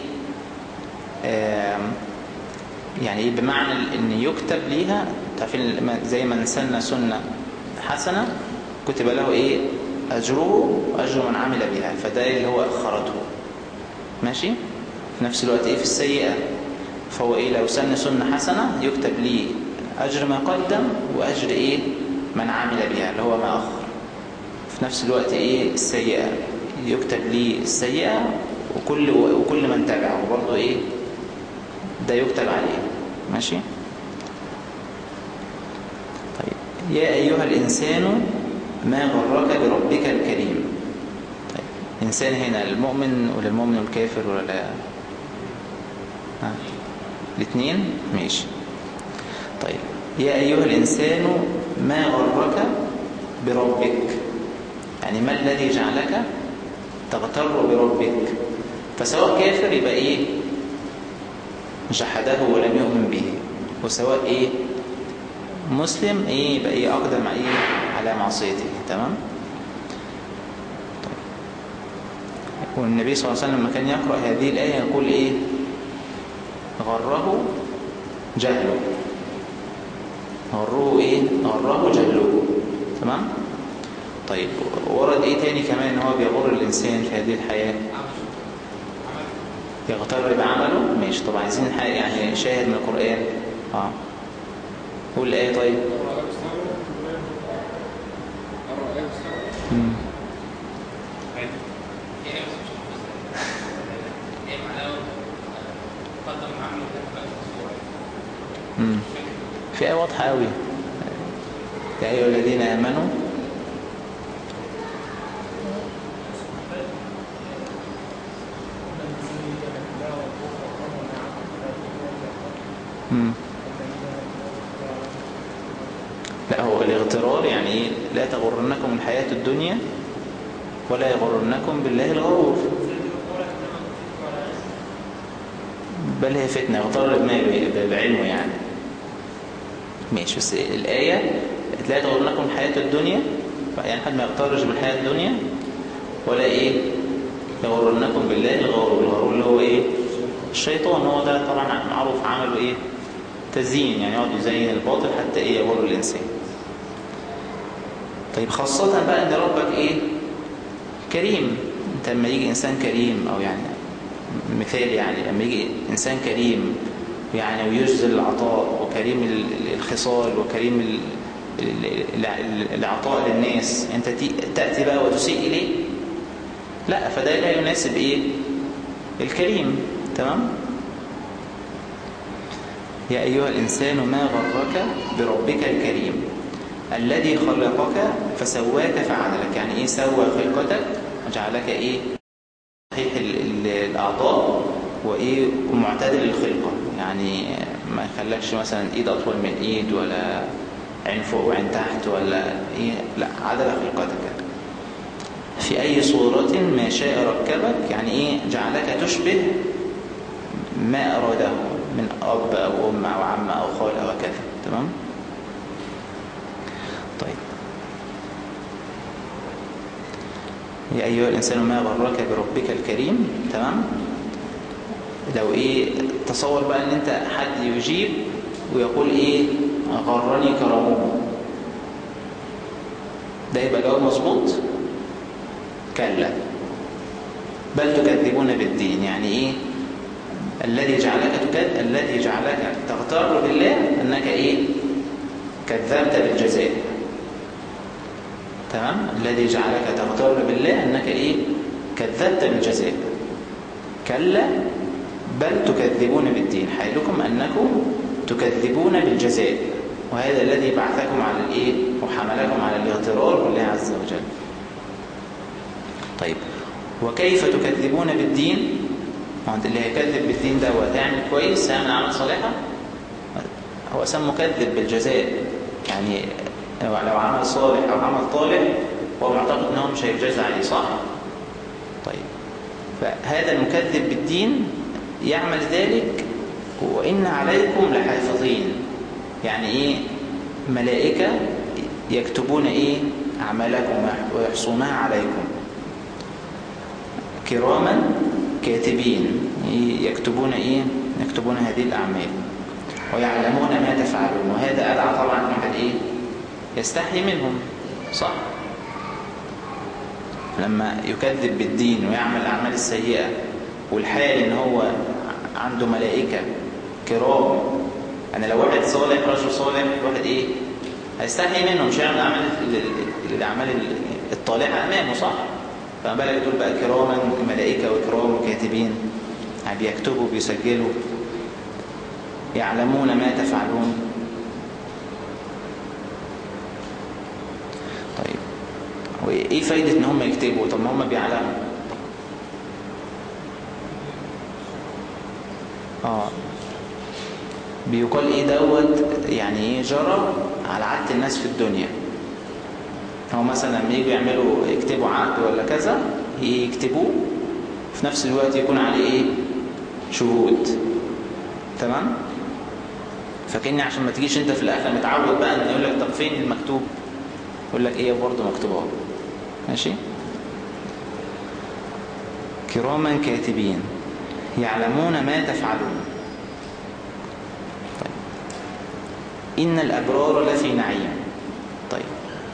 يعني إيه بمعنى أن يكتب ليها تعرفين زي من سن سنة حسنة كتب له إيه أجره وأجر من عمل بها فده اللي هو أخرته ماشي في نفس الوقت إيه في السيئة فهو إيه لو سن سنة حسنة يكتب لي أجر ما قدم وأجر إيه من عمل بها اللي هو ما أخر في نفس الوقت ايه السيئة يكتب لي السيئة وكل وكل من تبعه برضه ايه ده يكتب عليه ماشي طيب يا ايها الانسان ما غرك بربك الكريم طيب انسان هنا المؤمن ولا المؤمن والكافر ولا لا ها الاثنين ماشي طيب يا ايها الانسان ما غرك بربك يعني ما الذي جعلك تغتر بربك فسواء كافر يبقى ايه جحده ولم يؤمن به وسواء ايه مسلم ايه يبقى ايه اقدم ايه على معصيته تمام طيب. والنبي صلى الله عليه وسلم لما كان يقرأ هذه الآية يقول ايه غره جهله غره ايه غره جهله تمام طيب ورد ايه تاني كمان ان هو بيغر الانسان في هذه الحياة يغتر بعمله ماشي طب عايزين حاجة يعني شاهد من القرآن اه قول الآية طيب مم. هي هي بس مش مفسرة. هي معناها قدم عمله كده بقى في الصورة. مم. في آية واضحة قوي يا أيها الذين آمنوا مم. لا هو الاغترار يعني ايه لا تغرنكم الحياة الدنيا ولا يغرنكم بالله الغرور بل هي فتنة اغتر بما- بعلمه يعني ماشي بس الآية لا تغرنكم الحياة الدنيا يعني حد ما يغترش بالحياة الدنيا ولا ايه يغرنكم بالله الغرور الغرور اللي هو ايه الشيطان هو ده طبعا معروف عمله ايه تزيين يعني يقعد يزين الباطل حتى ايه يغر الانسان طيب خاصة بقى ان ربك ايه كريم انت لما يجي انسان كريم او يعني مثال يعني لما يجي انسان كريم يعني ويجزل العطاء وكريم ال- ال- الخصال وكريم ال- ال- ال- العطاء للناس انت تي- تأتي بقى وتسيء اليه لا فده لا يناسب ايه الكريم تمام يا أيها الإنسان ما غرك بربك الكريم الذي خلقك فسواك فعدلك يعني إيه سوى خلقتك وجعلك إيه صحيح ال- ال- الأعضاء وإيه ومعتدل الخلقة يعني ما يخلكش مثلا إيد أطول من إيد ولا عين فوق وعين تحت ولا إيه لا عدل خلقتك في أي صورة ما شاء ركبك يعني إيه جعلك تشبه ما أراده من أب أو أم أو عم أو خال أو كذا تمام طيب يا أيها الإنسان ما غرك بربك الكريم تمام لو إيه تصور بقى أن أنت حد يجيب ويقول إيه غرني كرمه ده يبقى جواب مظبوط كلا بل تكذبون بالدين يعني إيه الذي جعلك تكذب الذي جعلك تغتر بالله أنك إيه كذبت بالجزاء تمام الذي جعلك تغتر بالله أنك إيه كذبت بالجزاء كلا بل تكذبون بالدين حالكم أنكم تكذبون بالجزاء وهذا الذي بعثكم على الإيه وحملكم على الاغترار بالله عز وجل طيب وكيف تكذبون بالدين ما هو اللي هيكذب بالدين ده وهيعمل كويس هيعمل عمل صالحة هو اسم مكذب بالجزاء يعني لو عمل صالح أو عمل طالح هو معتقد ان هو مش هيجازى عليه صح؟ طيب فهذا المكذب بالدين يعمل ذلك وإن عليكم لحافظين يعني إيه ملائكة يكتبون إيه أعمالكم ويحصونها عليكم كراما كاتبين يكتبون إيه يكتبون هذه الأعمال ويعلمون ما تفعلون وهذا أدعى طبعا واحد إيه يستحي منهم صح لما يكذب بالدين ويعمل الأعمال السيئة والحال إن هو عنده ملائكة كرام أنا لو واحد صالح رجل صالح واحد إيه هيستحي منه مش هيعمل الأعمال الأعمال الطالحة أمامه صح فما بالك تقول بقى كراما ملائكة وكرام وكاتبين يعني بيكتبوا بيسجلوا يعلمون ما تفعلون طيب وايه فايدة ان هم يكتبوا طب ما هم بيعلموا اه بيقال ايه دوت يعني ايه جرى على عادة الناس في الدنيا هو مثلا لما يجوا يعملوا يكتبوا عقد ولا كذا يكتبوه في نفس الوقت يكون عليه ايه شهود تمام فكأني عشان ما تجيش انت في الاخر متعود بقى ان يقول لك طب فين المكتوب يقول لك ايه برضه مكتوب اهو ماشي كراما كاتبين يعلمون ما تفعلون طيب إن الأبرار لفي نعيم طيب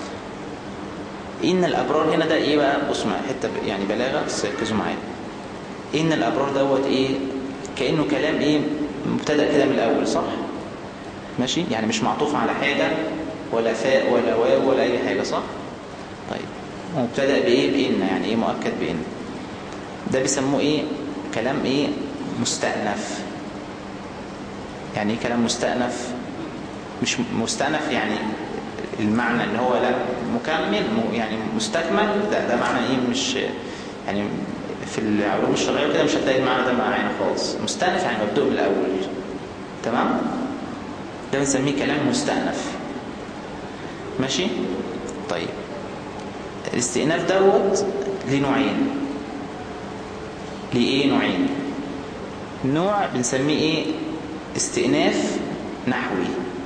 إن الأبرار هنا ده إيه بقى بص معايا حتة ب- يعني بلاغة بس ركزوا معايا إن الأبرار دوت إيه كأنه كلام إيه مبتدأ كده من الأول صح ماشي يعني مش معطوف على حاجة ولا فاء ولا واو ولا أي حاجة صح طيب مبتدأ بإيه بإن يعني إيه مؤكد بإن ده بيسموه إيه كلام إيه مستأنف يعني إيه كلام مستأنف مش مستأنف يعني المعنى ان هو لا مكمل م- يعني مستكمل ده ده معنى ايه مش يعني في العلوم الشرعيه كده مش هتلاقي المعنى ده معانا خالص مستأنف يعني مبدوء من الاول تمام ده بنسميه كلام مستأنف ماشي طيب الاستئناف دوت ليه نوعين ليه ايه نوعين نوع بنسميه ايه استئناف نحوي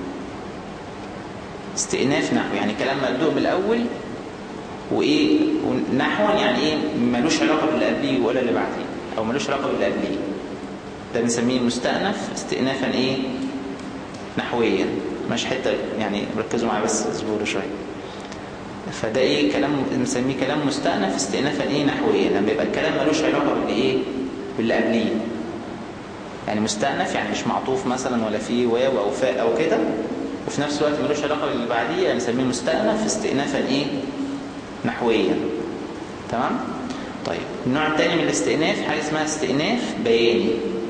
استئناف نحوي يعني كلام مبدوء من الاول وايه نحوا يعني ايه ملوش علاقه باللي قبليه ولا اللي بعديه او ملوش علاقه باللي قبليه ده بنسميه مستأنف استئنافا ايه نحويا مش حته يعني ركزوا معايا بس اصبروا شويه فده ايه كلام بنسميه كلام مستأنف استئنافا ايه نحويا لما يبقى الكلام ملوش علاقه باللي ايه باللي قبليه يعني مستأنف يعني مش معطوف مثلا ولا فيه واو او فاء او كده وفي نفس الوقت ملوش علاقه باللي بعديه يعني نسميه مستأنف استئنافا ايه نحويا تمام طيب النوع الثاني من الاستئناف حاجه اسمها استئناف بياني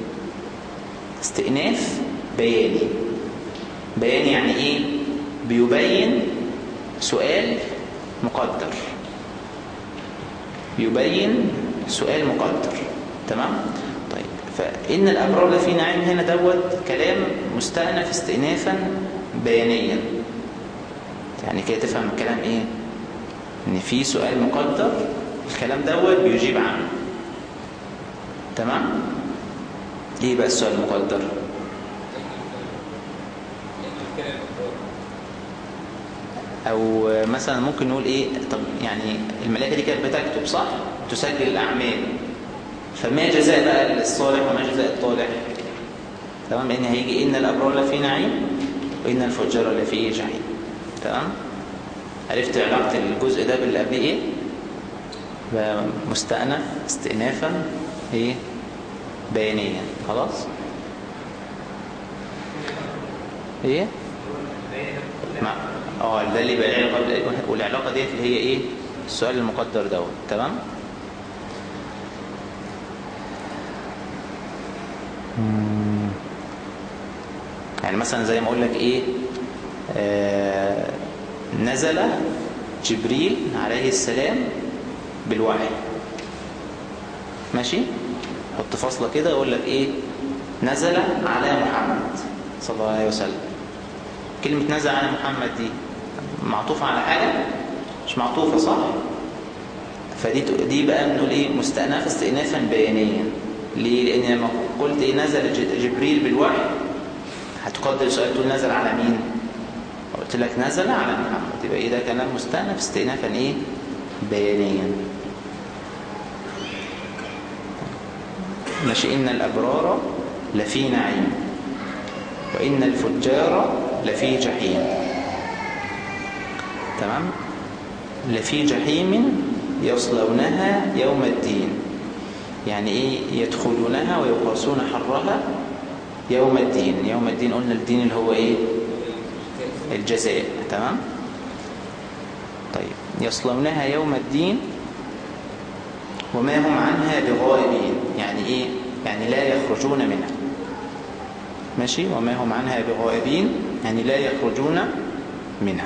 استئناف بياني بياني يعني ايه بيبين سؤال مقدر بيبين سؤال مقدر تمام طيب فإن الأبرار لفي نعيم هنا دوت كلام مستأنف استئنافا بيانيا يعني كده تفهم الكلام ايه ان في سؤال مقدر الكلام دوت بيجيب عنه تمام ايه بقى السؤال المقدر او مثلا ممكن نقول ايه طب يعني الملائكه دي كانت بتكتب صح تسجل الاعمال فما جزاء بقى الصالح وما جزاء الطالح تمام ان هيجي ان الابرار لفي نعيم وان الفجار لفي جحيم تمام عرفت علاقه الجزء ده باللي قبليه ايه بقى مستأنف استئنافا ايه بيانيا خلاص ايه مع اه ده اللي بقى له علاقه بال- والعلاقه ديت اللي هي ايه السؤال المقدر دوت تمام مم. يعني مثلا زي ما اقول لك ايه آه نزل جبريل عليه السلام بالوحي ماشي حط فاصله كده اقول لك ايه نزل على محمد صلى الله عليه وسلم كلمة نزل على محمد دي معطوفة على حاجة مش معطوفة صح فدي دي بقى بنقول ايه مستأنف استئنافا بيانيا ليه لان لما قلت ايه نزل ج- جبريل بالوحي هتقدر سؤال تقول نزل على مين قلت لك نزل على محمد يبقى ايه ده كلام مستأنف استئنافا ايه بيانيا ماشي ان الابرار لفي نعيم وإن الفجار لفي جحيم تمام لفي جحيم يصلونها يوم الدين يعني ايه يدخلونها ويقاسون حرها يوم الدين يوم الدين قلنا الدين اللي هو ايه الجزاء تمام طيب يصلونها يوم الدين وما هم عنها بغائبين يعني ايه يعني لا يخرجون منها ماشي وما هم عنها بغائبين يعني لا يخرجون منها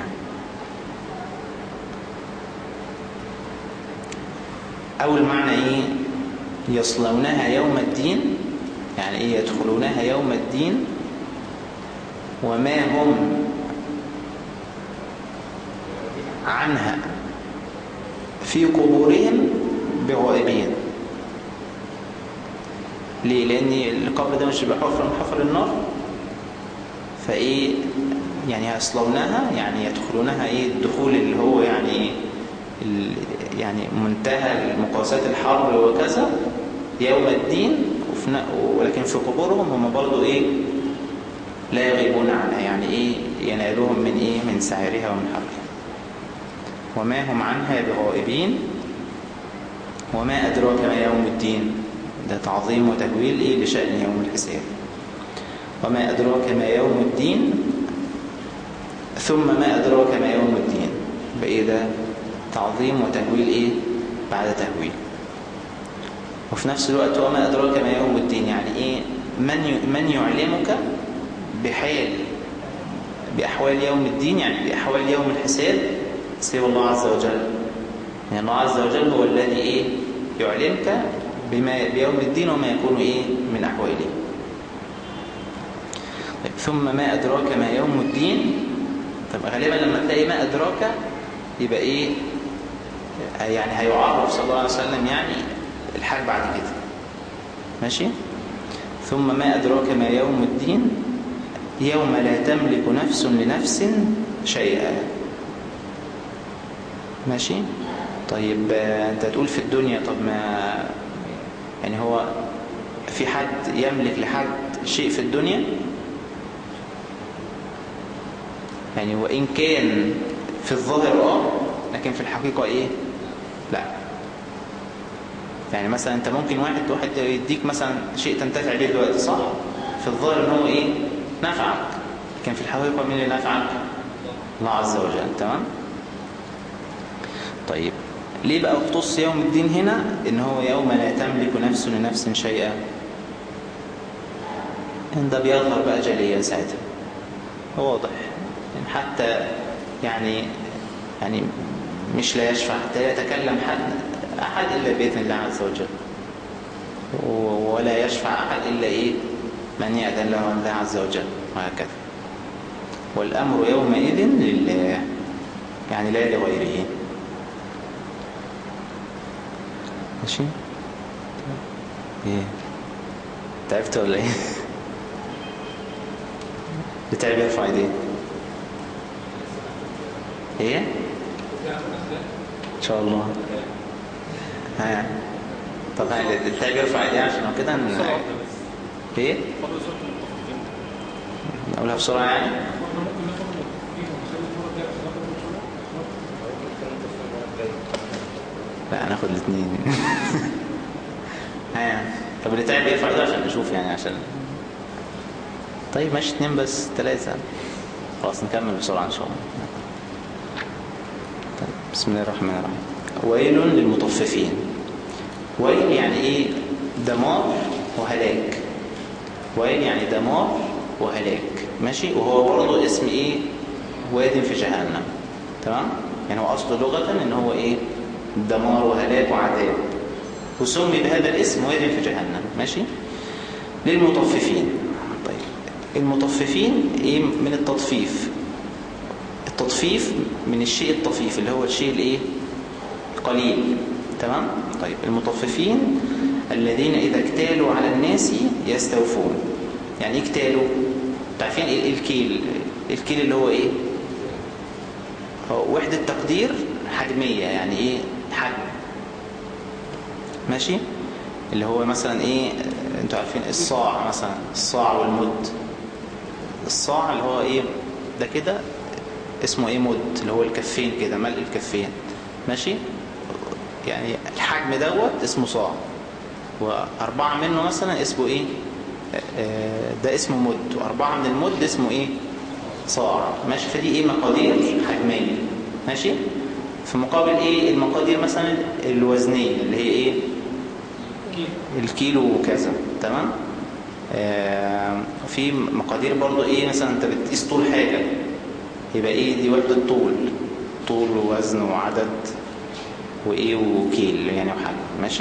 أول معنى إيه يصلونها يوم الدين يعني إيه يدخلونها يوم الدين وما هم عنها في قبورهم بغائبين ليه لان القبر ده مش بيبقى حفره من حفر النار فايه يعني يصلونها يعني يدخلونها ايه الدخول اللي هو يعني ال- يعني منتهى مقاسات الحر وكذا يوم الدين وفي ن- ولكن في قبورهم هم برضو ايه لا يغيبون عنها يعني ايه ينالهم من ايه من سعرها ومن حرها وما هم عنها بغائبين وما أدراك ما يوم الدين ده تعظيم وتهويل إيه لشأن يوم الحساب وما أدراك ما يوم الدين ثم ما أدراك ما يوم الدين بإيه ده تعظيم وتهويل إيه بعد تهويل وفي نفس الوقت وما أدراك ما يوم الدين يعني إيه من ي- من يعلمك بحال بأحوال يوم الدين يعني بأحوال يوم الحساب سوى الله عز وجل يعني الله عز وجل هو الذي إيه يعلمك بما بيوم الدين وما يكون إيه من أحواله طيب ثم ما أدراك ما يوم الدين طب غالبا لما تلاقي ما أدراك يبقى إيه يعني هيعرف صلى الله عليه وسلم يعني الحال بعد كده ماشي ثم ما أدراك ما يوم الدين يوم لا تملك نفس لنفس شيئا ماشي طيب آه، انت تقول في الدنيا طب ما يعني هو في حد يملك لحد شيء في الدنيا يعني وإن كان في الظاهر اه لكن في الحقيقة ايه لا يعني مثلا انت ممكن واحد واحد يديك مثلا شيء تنتفع به دلوقتي صح في الظاهر ان هو ايه نفعك لكن في الحقيقة مين اللي نفعك الله عز وجل تمام طيب ليه بقى اختص يوم الدين هنا ان هو يوم لا تملك نفس لنفس شيئا ان ده بيظهر بقى جليا ساعتها واضح يعني حتى يعني يعني مش لا يشفع حتى لا يتكلم حد أحد إلا بإذن الله عز وجل و- ولا يشفع أحد إلا إيه من يأذن له الله عز وجل وهكذا والأمر يومئذ لله يعني لا لغيره ماشي ايه تعبت ولا ايه بتعب يرفع ايديه ايه ان شاء الله ها طب ها التعب يرفع ايديه عشان لو كده ن- ايه نقولها بسرعه يعني لا هناخد الاثنين ها طب اللي تعب يرفع ايده عشان نشوف يعني عشان طيب ماشي اتنين بس ثلاثة خلاص نكمل بسرعة ان شاء الله طيب بسم الله الرحمن الرحيم ويل للمطففين ويل يعني ايه دمار وهلاك ويل يعني دمار وهلاك ماشي وهو برضه اسم ايه واد في جهنم تمام يعني هو اصله لغة ان هو ايه دمار وهلاك وعذاب وسمي بهذا الاسم واد في جهنم ماشي للمطففين طيب المطففين ايه من التطفيف التطفيف من الشيء الطفيف اللي هو الشيء الايه قليل تمام طيب المطففين الذين اذا اكتالوا على الناس يستوفون يعني ايه اكتالوا تعرفين ايه الكيل الكيل اللي هو ايه هو وحدة تقدير حجمية يعني ايه حجم ماشي اللي هو مثلا ايه انتوا عارفين الصاع مثلا الصاع والمد الصاع اللي هو ايه ده كده اسمه ايه مد اللي هو الكفين كده ملء الكفين ماشي يعني الحجم دوت اسمه صاع واربعة منه مثلا اسمه ايه آه، ده اسمه مد واربعة من المد اسمه ايه صاع ماشي فدي ايه مقادير حجمية ماشي في مقابل ايه المقادير مثلا الوزنية اللي هي ايه الكيلو وكذا تمام آه في مقادير برضو ايه مثلا انت بتقيس طول حاجة يبقى ايه دي وحدة طول طول ووزن وعدد وايه وكيل يعني وحجم ماشي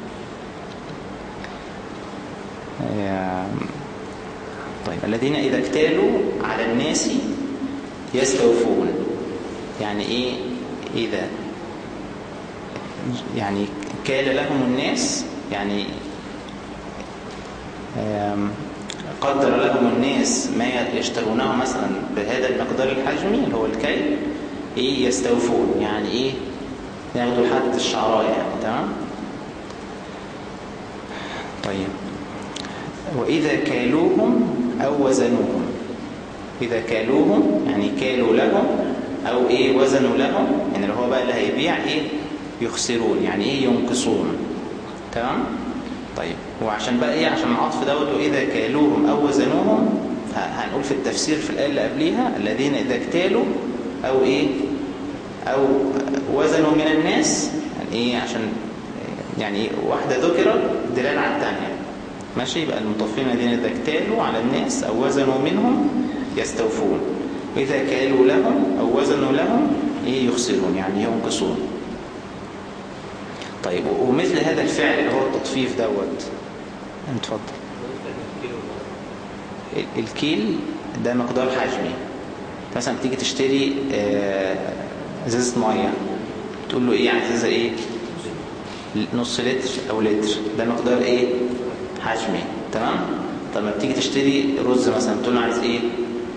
آه طيب الذين إذا اكتالوا على الناس يستوفون يعني إيه إذا يعني كال لهم الناس يعني آم، قدر لهم الناس ما يشترونه مثلا بهذا المقدار الحجمي اللي هو الكيل ايه يستوفون يعني ايه ياخدوا لحد الشعراء يعني تمام طيب وإذا كالوهم أو وزنوهم إذا كالوهم يعني كالوا لهم أو إيه وزنوا لهم يعني اللي هو بقى اللي هيبيع إيه يخسرون يعني إيه ينقصون تمام طيب وعشان بقى إيه عشان العطف دوت وإذا كالوهم أو وزنوهم ه- هنقول في التفسير في الآية اللي قبليها الذين إذا اكتالوا أو إيه أو وزنوا من الناس يعني إيه عشان يعني إيه واحدة ذكرت دلالة على الثانية ماشي يبقى المطفين الذين إذا اكتالوا على الناس أو وزنوا منهم يستوفون وإذا كالوا لهم أو وزنوا لهم إيه يخسرون يعني ينقصون طيب ومثل هذا الفعل اللي هو التطفيف دوت اتفضل ال- الكيل ده مقدار حجمي مثلا تيجي تشتري آه، ازازه ميه تقول له ايه ازازه ايه نص لتر او لتر ده مقدار ايه حجمي تمام طب ما بتيجي تشتري رز مثلا تقول له عايز ايه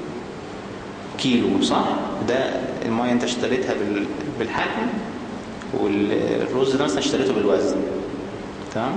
كيلو صح ده الميه انت اشتريتها بال- بالحجم والرز ده مثلا اشتريته بالوزن تمام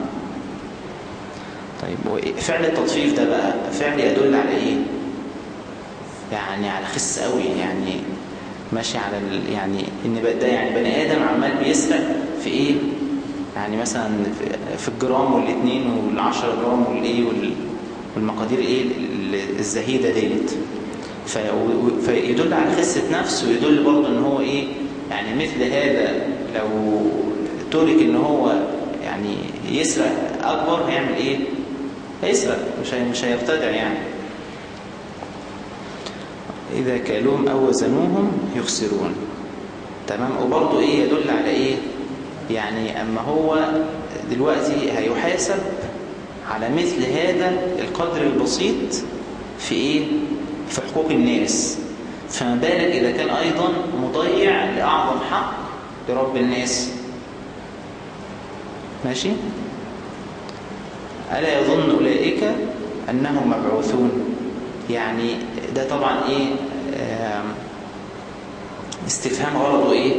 طيب فعل التطفيف ده بقى فعل يدل على ايه يعني على خس قوي يعني ماشي على ال... يعني ان بقى ده يعني بني ادم عمال بيسرق في ايه يعني مثلا في- في الجرام والاثنين والعشرة جرام والايه وال... والمقادير ايه ال- الزهيده ديت في... و- فيدل على خسه نفس ويدل برضه ان هو ايه يعني مثل هذا لو ترك ان هو يعني يسرق اكبر هيعمل ايه هيسرق مش هي... مش هيبتدع يعني إذا كالوهم أو وزنوهم يخسرون تمام وبرضه إيه يدل على إيه يعني أما هو دلوقتي هيحاسب على مثل هذا القدر البسيط في إيه في حقوق الناس فما بالك إذا كان أيضا مضيع لأعظم حق لرب الناس ماشي ألا يظن أولئك أنهم مبعوثون يعني ده طبعا إيه آم، استفهام غرضه إيه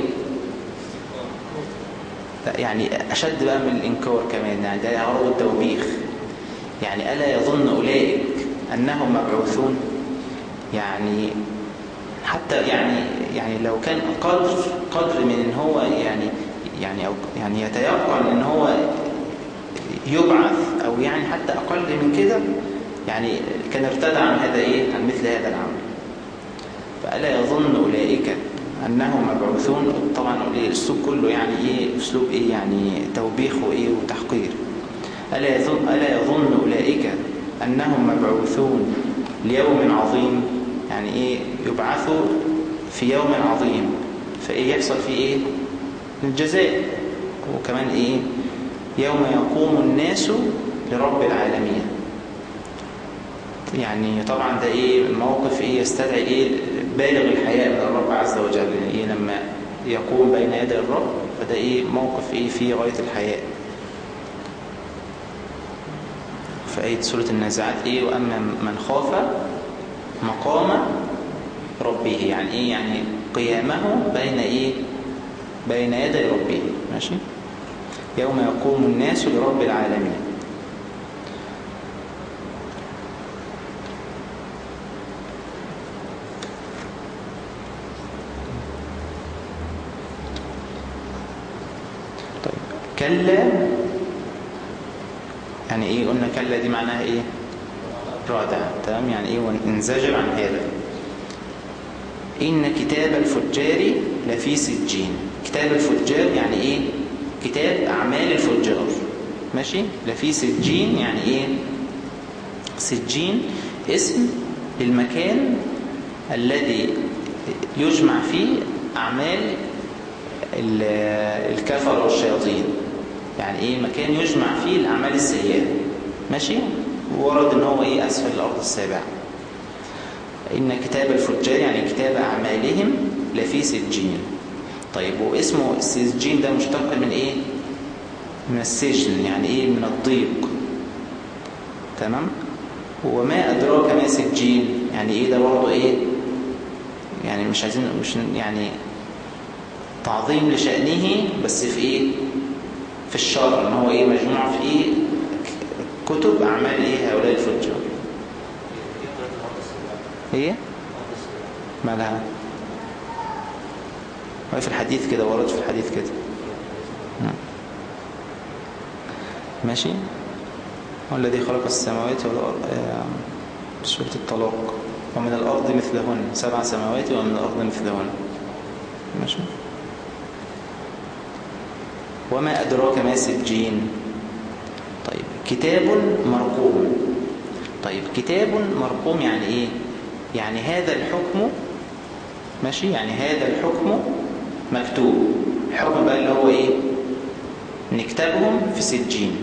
لا، يعني أشد بقى من الإنكار كمان يعني ده غرض التوبيخ يعني ألا يظن أولئك أنهم مبعوثون يعني حتى يعني يعني لو كان قدر قدر من ان هو يعني يعني أو يعني يتيقن ان هو يبعث او يعني حتى اقل من كده يعني كان ارتدى عن هذا ايه عن مثل هذا العمل فالا يظن اولئك انهم مبعوثون طبعا الاسلوب كله يعني ايه اسلوب ايه يعني توبيخ وايه وتحقير الا يظن الا يظن اولئك انهم مبعوثون ليوم عظيم يعني ايه يبعثوا في يوم عظيم فايه يحصل فيه ايه الجزاء وكمان ايه يوم يقوم الناس لرب العالمين يعني طبعا ده ايه موقف ايه يستدعي ايه بالغ الحياء من الرب عز وجل يعني ايه لما يقوم بين يدي الرب فده ايه موقف ايه فيه غاية الحياء في آية سورة النازعات ايه واما من خاف مقام ربه يعني ايه يعني قيامه بين ايه بين يدي ربه ماشي يوم يقوم الناس لرب العالمين طيب كلا يعني ايه قلنا كلا دي معناها ايه رادع تمام يعني ايه وانزجر عن هذا إن كتاب الفجار لفي سجين كتاب الفجار يعني إيه كتاب أعمال الفجار ماشي لفي سجين يعني إيه سجين اسم للمكان الذي يجمع فيه أعمال ال- الكفر والشياطين يعني إيه مكان يجمع فيه الأعمال السيئة ماشي ورد إن هو إيه أسفل الأرض السابعة إن كتاب الفجار يعني كتاب أعمالهم لفي سجين طيب واسمه السجين ده مشتق من إيه؟ من السجن يعني إيه؟ من الضيق تمام وما أدراك ما سجين يعني إيه ده برضه إيه يعني مش عايزين مش يعني تعظيم لشأنه بس في إيه في الشر إن هو إيه مجموع في إيه كتب أعمال إيه هؤلاء الفجار إيه مالها هو في الحديث كده ورد في الحديث كده مم. ماشي هو الذي خلق السماوات والأرض آه، سورة الطلاق ومن الأرض مثلهن سبع سماوات ومن الأرض مثلهن ماشي وما أدراك ما سجين طيب كتاب مرقوم طيب كتاب مرقوم يعني إيه يعني هذا الحكم ماشي يعني هذا الحكم مكتوب الحكم بقى اللي هو إيه نكتبهم في سجين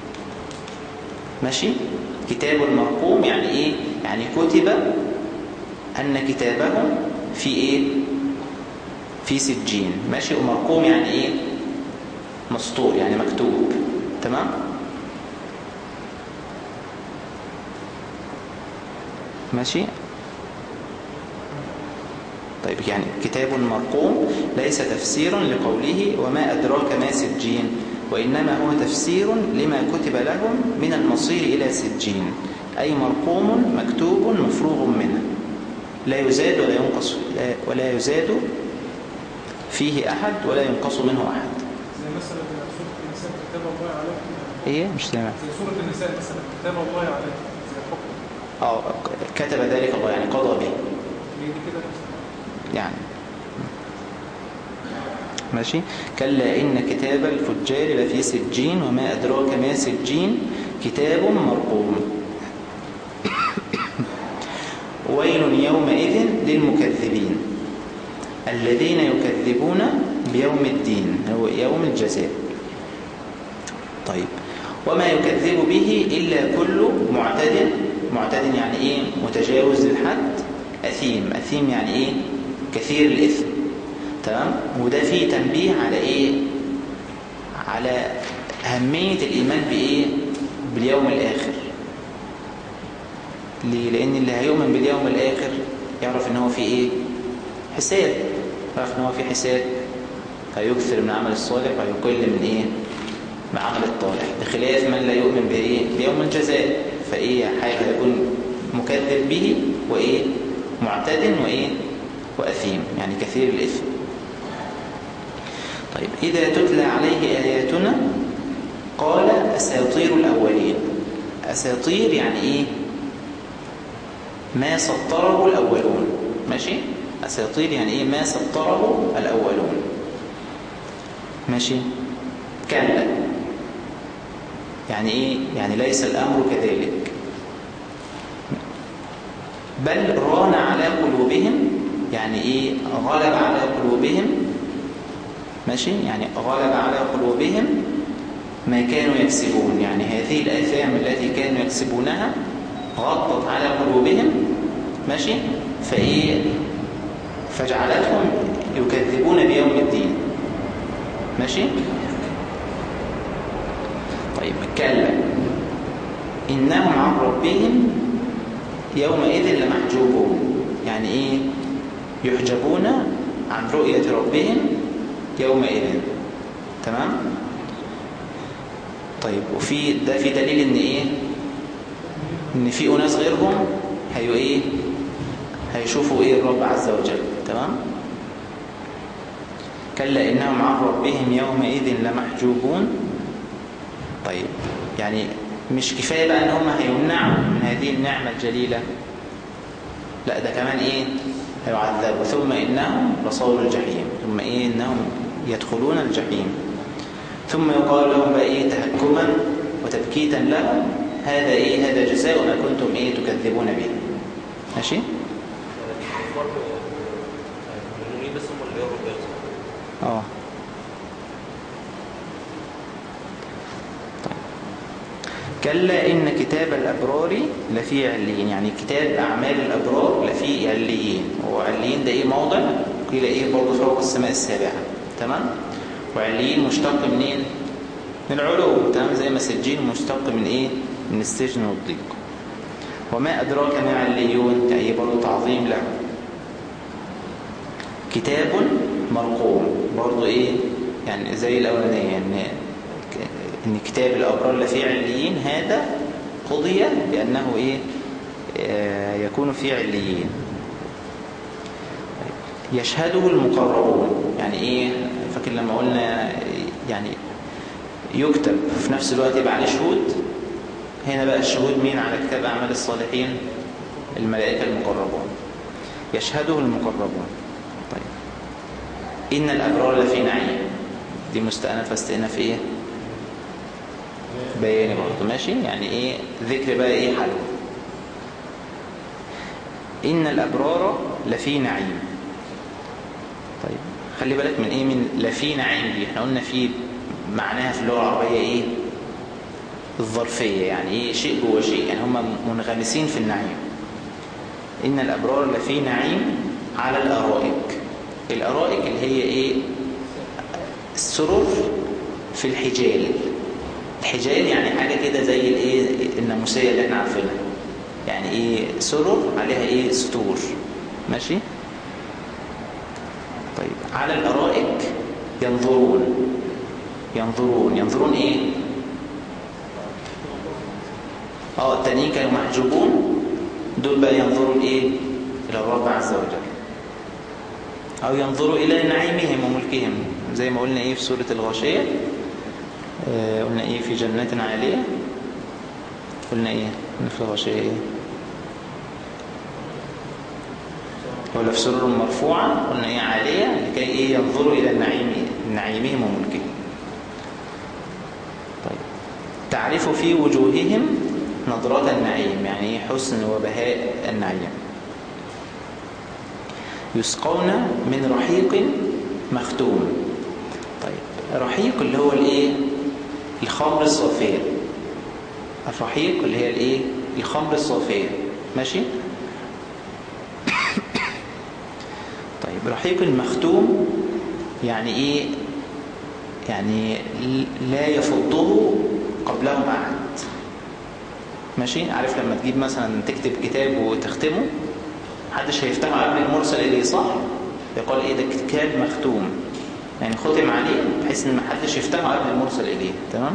ماشي كتاب مرقوم يعني ايه يعني كتب ان كتابهم في ايه في سجين ماشي ومرقوم يعني ايه مسطور يعني مكتوب تمام ماشي طيب يعني كتاب مرقوم ليس تفسيرا لقوله وما أدراك ما سجين وإنما هو تفسير لما كتب لهم من المصير إلى سجين أي مرقوم مكتوب مفروغ منه لا يزاد ولا ينقص لا- ولا يزاد فيه أحد ولا ينقص منه أحد زي مثلا سورة النساء كتاب الله عليكم إيه مش سامع زي سورة النساء مثلا كتاب الله عليكم زي الحكم آه كتب ذلك الله يعني قضى به هي دي كده يعني ماشي كلا إن كتاب الفجار لفي سجين وما أدراك ما سجين كتاب مرقوم ويل يومئذ للمكذبين الذين يكذبون بيوم الدين هو يوم الجزاء طيب وما يكذب به إلا كل معتد معتد يعني إيه متجاوز للحد أثيم أثيم يعني إيه كثير الإثم تمام وده فيه تنبيه على إيه على أهمية الإيمان بإيه باليوم الآخر ليه؟ لأن اللي هيؤمن باليوم الآخر يعرف إن هو في إيه حساب يعرف إن هو في حساب هيكثر من العمل الصالح ويقل من إيه من عمل الطالح بخلاف من لا يؤمن بإيه بيوم الجزاء فإيه حاجة يكون مكذب به وإيه معتد وإيه وأثيم يعني كثير الإثم طيب إذا تتلى عليه آياتنا قال أساطير الأولين أساطير يعني إيه ما سطره الأولون ماشي أساطير يعني إيه ما سطره الأولون ماشي كلا يعني إيه يعني ليس الأمر كذلك بل ران على قلوبهم يعني إيه غلب على قلوبهم ماشي يعني غلب على قلوبهم ما كانوا يكسبون يعني هذه الآثام التي كانوا يكسبونها غطت على قلوبهم ماشي فإيه فجعلتهم يكذبون بيوم الدين ماشي طيب كلا إنهم عن ربهم يومئذ لمحجوبون يعني إيه يحجبون عن رؤية ربهم يومئذ تمام طيب وفي ده في دليل ان ايه ان في اناس غيرهم هيو ايه هيشوفوا ايه الرب عز وجل تمام كلا انهم عن ربهم يومئذ لمحجوبون طيب يعني مش كفايه بقى ان هم هيمنعوا من هذه النعمه الجليله لا ده كمان ايه هيعذبوا ثم انهم لصول الجحيم ثم ايه انهم يدخلون الجحيم ثم يقال لهم بقى ايه تهكما وتبكيتا لهم هذا ايه هذا جزاء ما كنتم ايه تكذبون به ماشي برضه المؤمنين بس هم اللي يقروا بيرزق اه طيب. كلا إن كتاب الأبرار لفي عليين يعني كتاب أعمال الأبرار لفي عليين وعليين ده إيه موضع قيل إيه برضه فوق السماء السابعة تمام وعليين مشتق منين من العلو تمام زي ما سجين مشتق من إيه من السجن والضيق وما أدراك ما عليون يعني برضه تعظيم له كتاب مرقوم برضه إيه يعني زي الأولانية يعني إن كتاب الأبرار اللي فيه عليين هذا قضي بأنه إيه آه، يكون في عليين يشهده المقربون يعني ايه فاكر لما قلنا يعني يكتب في نفس الوقت يبقى عليه شهود هنا بقى الشهود مين على كتاب أعمال الصالحين الملائكة المقربون يشهده المقربون طيب إن الأبرار لفي نعيم دي مستأنفة استئناف إيه بياني برضه ماشي يعني إيه ذكر بقى إيه حلو إن الأبرار لفي نعيم طيب خلي بالك من إيه من لفي نعيم دي احنا قلنا في معناها في اللغة العربية إيه الظرفية يعني إيه شيء جوه شيء يعني هم منغمسين في النعيم إن الأبرار لفي نعيم على الأرائك الأرائك اللي هي إيه السرر في الحجال الحجال يعني حاجة كده زي الإيه الناموسية اللي احنا عارفينها يعني إيه سرر عليها إيه ستور ماشي طيب على الأرائك ينظرون ينظرون ينظرون إيه اه التانيين كانوا محجوبون دول بقى ينظروا الايه الى الرب عز وجل او ينظروا الى نعيمهم وملكهم زي ما قلنا ايه في سورة الغاشية آه قلنا ايه في جنات عالية قلنا ايه قلنا في الغاشية ايه ولا في سرور مرفوعة قلنا ايه عالية لكي ايه ينظروا الى النعيم نعيمهم وملكهم طيب تعرف في وجوههم نظرات النعيم يعني حسن وبهاء النعيم يسقون من رحيق مختوم طيب الرحيق اللي هو الايه الخمر الصافية الرحيق اللي هي الايه الخمر الصافية ماشي طيب رحيق المختوم يعني ايه يعني لا يفضه قبله أحد ماشي عارف لما تجيب مثلا تكتب كتاب وتختمه محدش هيفتحه قبل المرسل اليه صح يقول ايه ده كتاب مختوم يعني ختم عليه بحيث ان محدش يفتحه قبل المرسل اليه تمام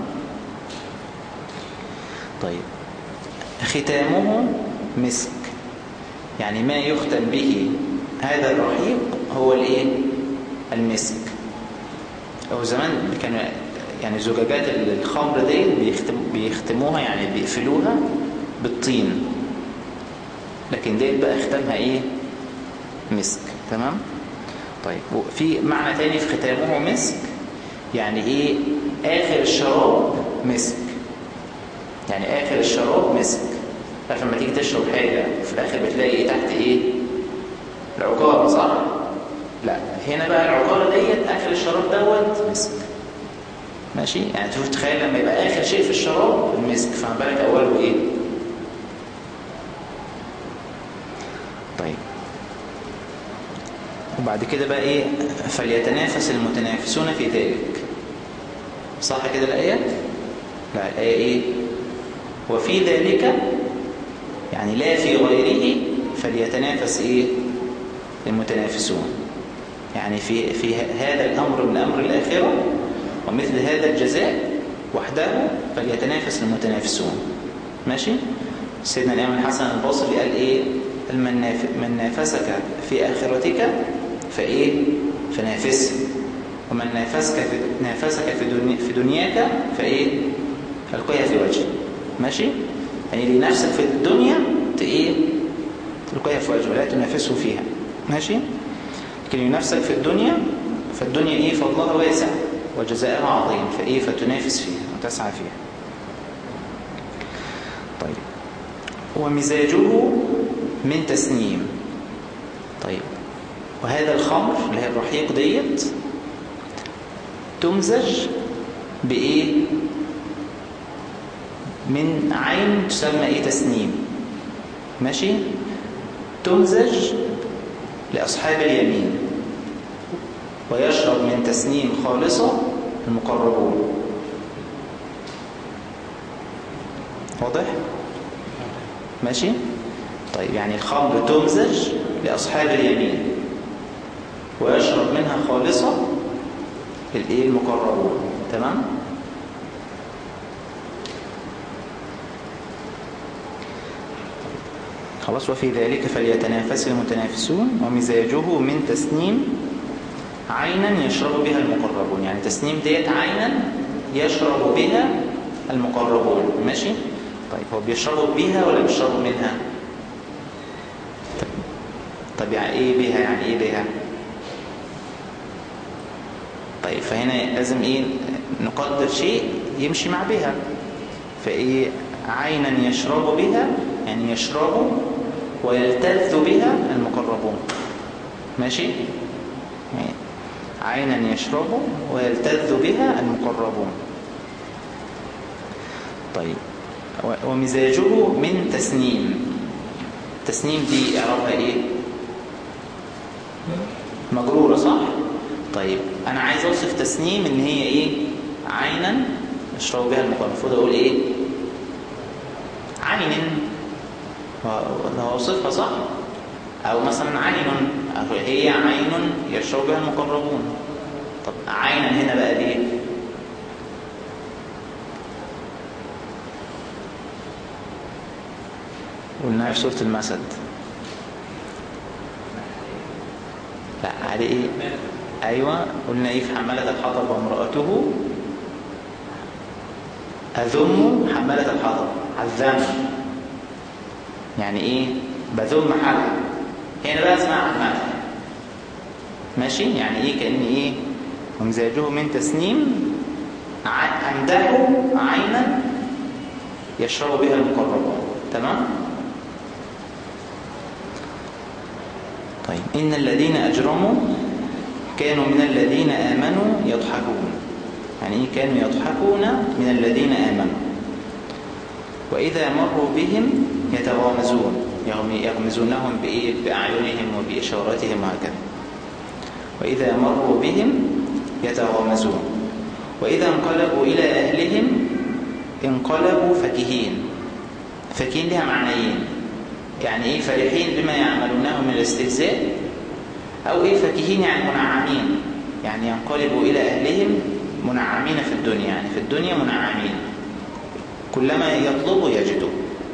طيب ختامه مسك يعني ما يختم به هذا الرحيق هو الايه المسك او زمان كانوا يعني زجاجات الخمر دي بيختم بيختموها يعني بيقفلوها بالطين لكن دي بقى ختامها ايه مسك تمام طيب في معنى تاني في ختامه مسك يعني ايه اخر الشراب مسك يعني اخر الشراب مسك عارف لما تيجي تشرب حاجه في الاخر بتلاقي ايه تحت ايه العقاره صح لا هنا بقى العقاره ديت اخر الشراب دوت مسك ماشي يعني تشوف تخيل لما يبقى اخر شيء في الشراب المسك فما بالك اوله ايه طيب وبعد كده بقى ايه فليتنافس المتنافسون في ذلك صح كده الايه لا الايه ايه وفي ذلك يعني لا في غيره فليتنافس ايه المتنافسون يعني في في هذا الامر من امر الاخره ومثل هذا الجزاء وحده فليتنافس المتنافسون ماشي سيدنا الإمام الحسن البصري قال إيه من نافسك في آخرتك فإيه فنافسه ومن نافسك في نافسك في, دني في دنياك فإيه ألقيها في وجهه ماشي يعني اللي نفسك في الدنيا تإيه تلقيها في وجهه لا تنافسه فيها ماشي لكن ينافسك في الدنيا فالدنيا إيه فالله واسع وجزاءها عظيم فإيه فتنافس فيها وتسعى فيها طيب ومزاجه من تسنيم طيب وهذا الخمر اللي هي الرحيق ديت تمزج بإيه من عين تسمى إيه تسنيم ماشي تمزج لأصحاب اليمين ويشرب من تسنيم خالصة المقربون واضح ماشي طيب يعني الخمر تمزج لأصحاب اليمين ويشرب منها خالصة الايه المقربون تمام خلاص وفي ذلك فليتنافس المتنافسون ومزاجه من تسنيم عينا يشرب بها المقربون يعني تسنيم ديت عينا يشرب بها المقربون ماشي طيب هو بيشربوا بها ولا بيشربوا منها طب يعني ايه بها يعني ايه بها طيب فهنا لازم ايه نقدر شيء يمشي مع بها فايه عينا يشرب بها يعني يشرب ويلتذ بها المقربون ماشي يعني عينا يشرب ويلتذ بها المقربون طيب ومزاجه من تسنيم تسنيم دي اعرفها ايه مجرورة صح طيب انا عايز اوصف تسنيم ان هي ايه عينا اشرب بها المقربون المفروض اقول ايه عين اوصفها صح او مثلا عين هي عين يشرب بها المقربون طب عينا هنا بقى دي قلناها في سورة المسد لا عليه ايه ايوه قلنا ايه في حمالة الحطب وامرأته اذم حمالة الحطب عذام يعني ايه بذم حد هنا بقى اسمها عمال ماشي يعني ايه كأن ايه ومزاجه من تسنيم امدحه عينا يشرب بها المقربون تمام طيب إن الذين أجرموا كانوا من الذين آمنوا يضحكون يعني إيه كانوا يضحكون من الذين آمنوا وإذا مروا بهم يتغامزون يغمزونهم بإيه؟ بأعينهم وبإشاراتهم وهكذا وإذا مروا بهم يتغامزون وإذا انقلبوا إلى أهلهم انقلبوا فكهين فكهين لها معنيين يعني ايه فرحين بما يعملونه من الاستهزاء او ايه فكهين يعني منعمين يعني ينقلبوا الى اهلهم منعمين في الدنيا يعني في الدنيا منعمين كلما يطلبوا يجدوا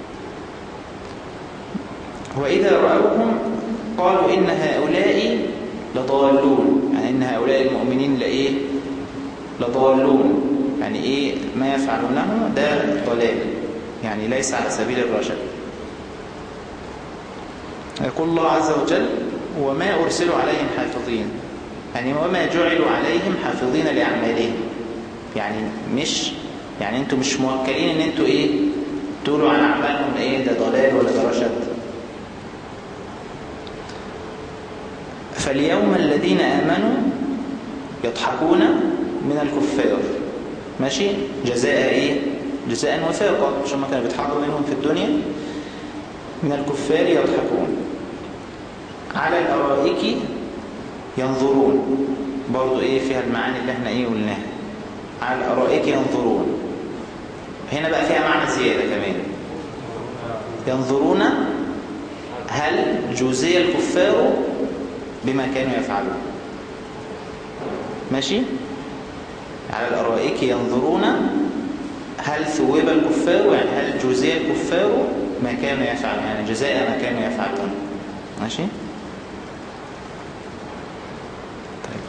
واذا راوهم قالوا ان هؤلاء لضالون يعني ان هؤلاء المؤمنين لايه لضالون يعني ايه ما يفعلونه ده ضلال يعني ليس على سبيل الرشد يقول الله عز وجل وما أرسلوا عليهم حافظين يعني وما جعلوا عليهم حافظين لأعمالهم يعني مش يعني انتوا مش موكلين ان انتوا ايه تقولوا عن اعمالهم ايه ده ضلال ولا ده رشد فاليوم الذين امنوا يضحكون من الكفار ماشي جزاء ايه جزاء وفاقا مش هم كانوا بيضحكوا منهم في الدنيا من الكفار يضحكون على الأرائك ينظرون برضو ايه فيها المعاني اللي احنا ايه قلناها على الأرائك ينظرون هنا بقى فيها معنى زيادة كمان ينظرون هل جوزي الكفار بما كانوا يفعلون ماشي على الأرائك ينظرون هل ثوب الكفار يعني هل جوزي الكفار ما كانوا يفعلون يعني جزاء ما كانوا يفعلون ماشي طيب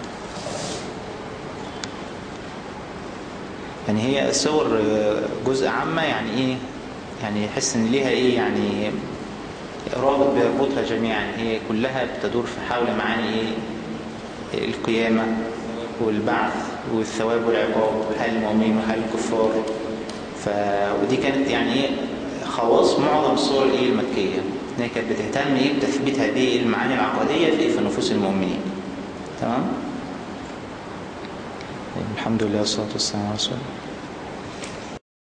يعني هي الصور جزء عامة يعني ايه يعني يحس ان ليها ايه يعني رابط بيربطها جميعا هي كلها بتدور في حول معاني ايه القيامة والبعث والثواب والعقاب هل المؤمنين وهل الكفار ف... ودي كانت يعني ايه خواص معظم الصور الايه المكية ان هي كانت بتهتم ايه بتثبيت هذه المعاني العقدية في في نفوس المؤمنين تمام الحمد لله والصلاة والسلام على رسول الله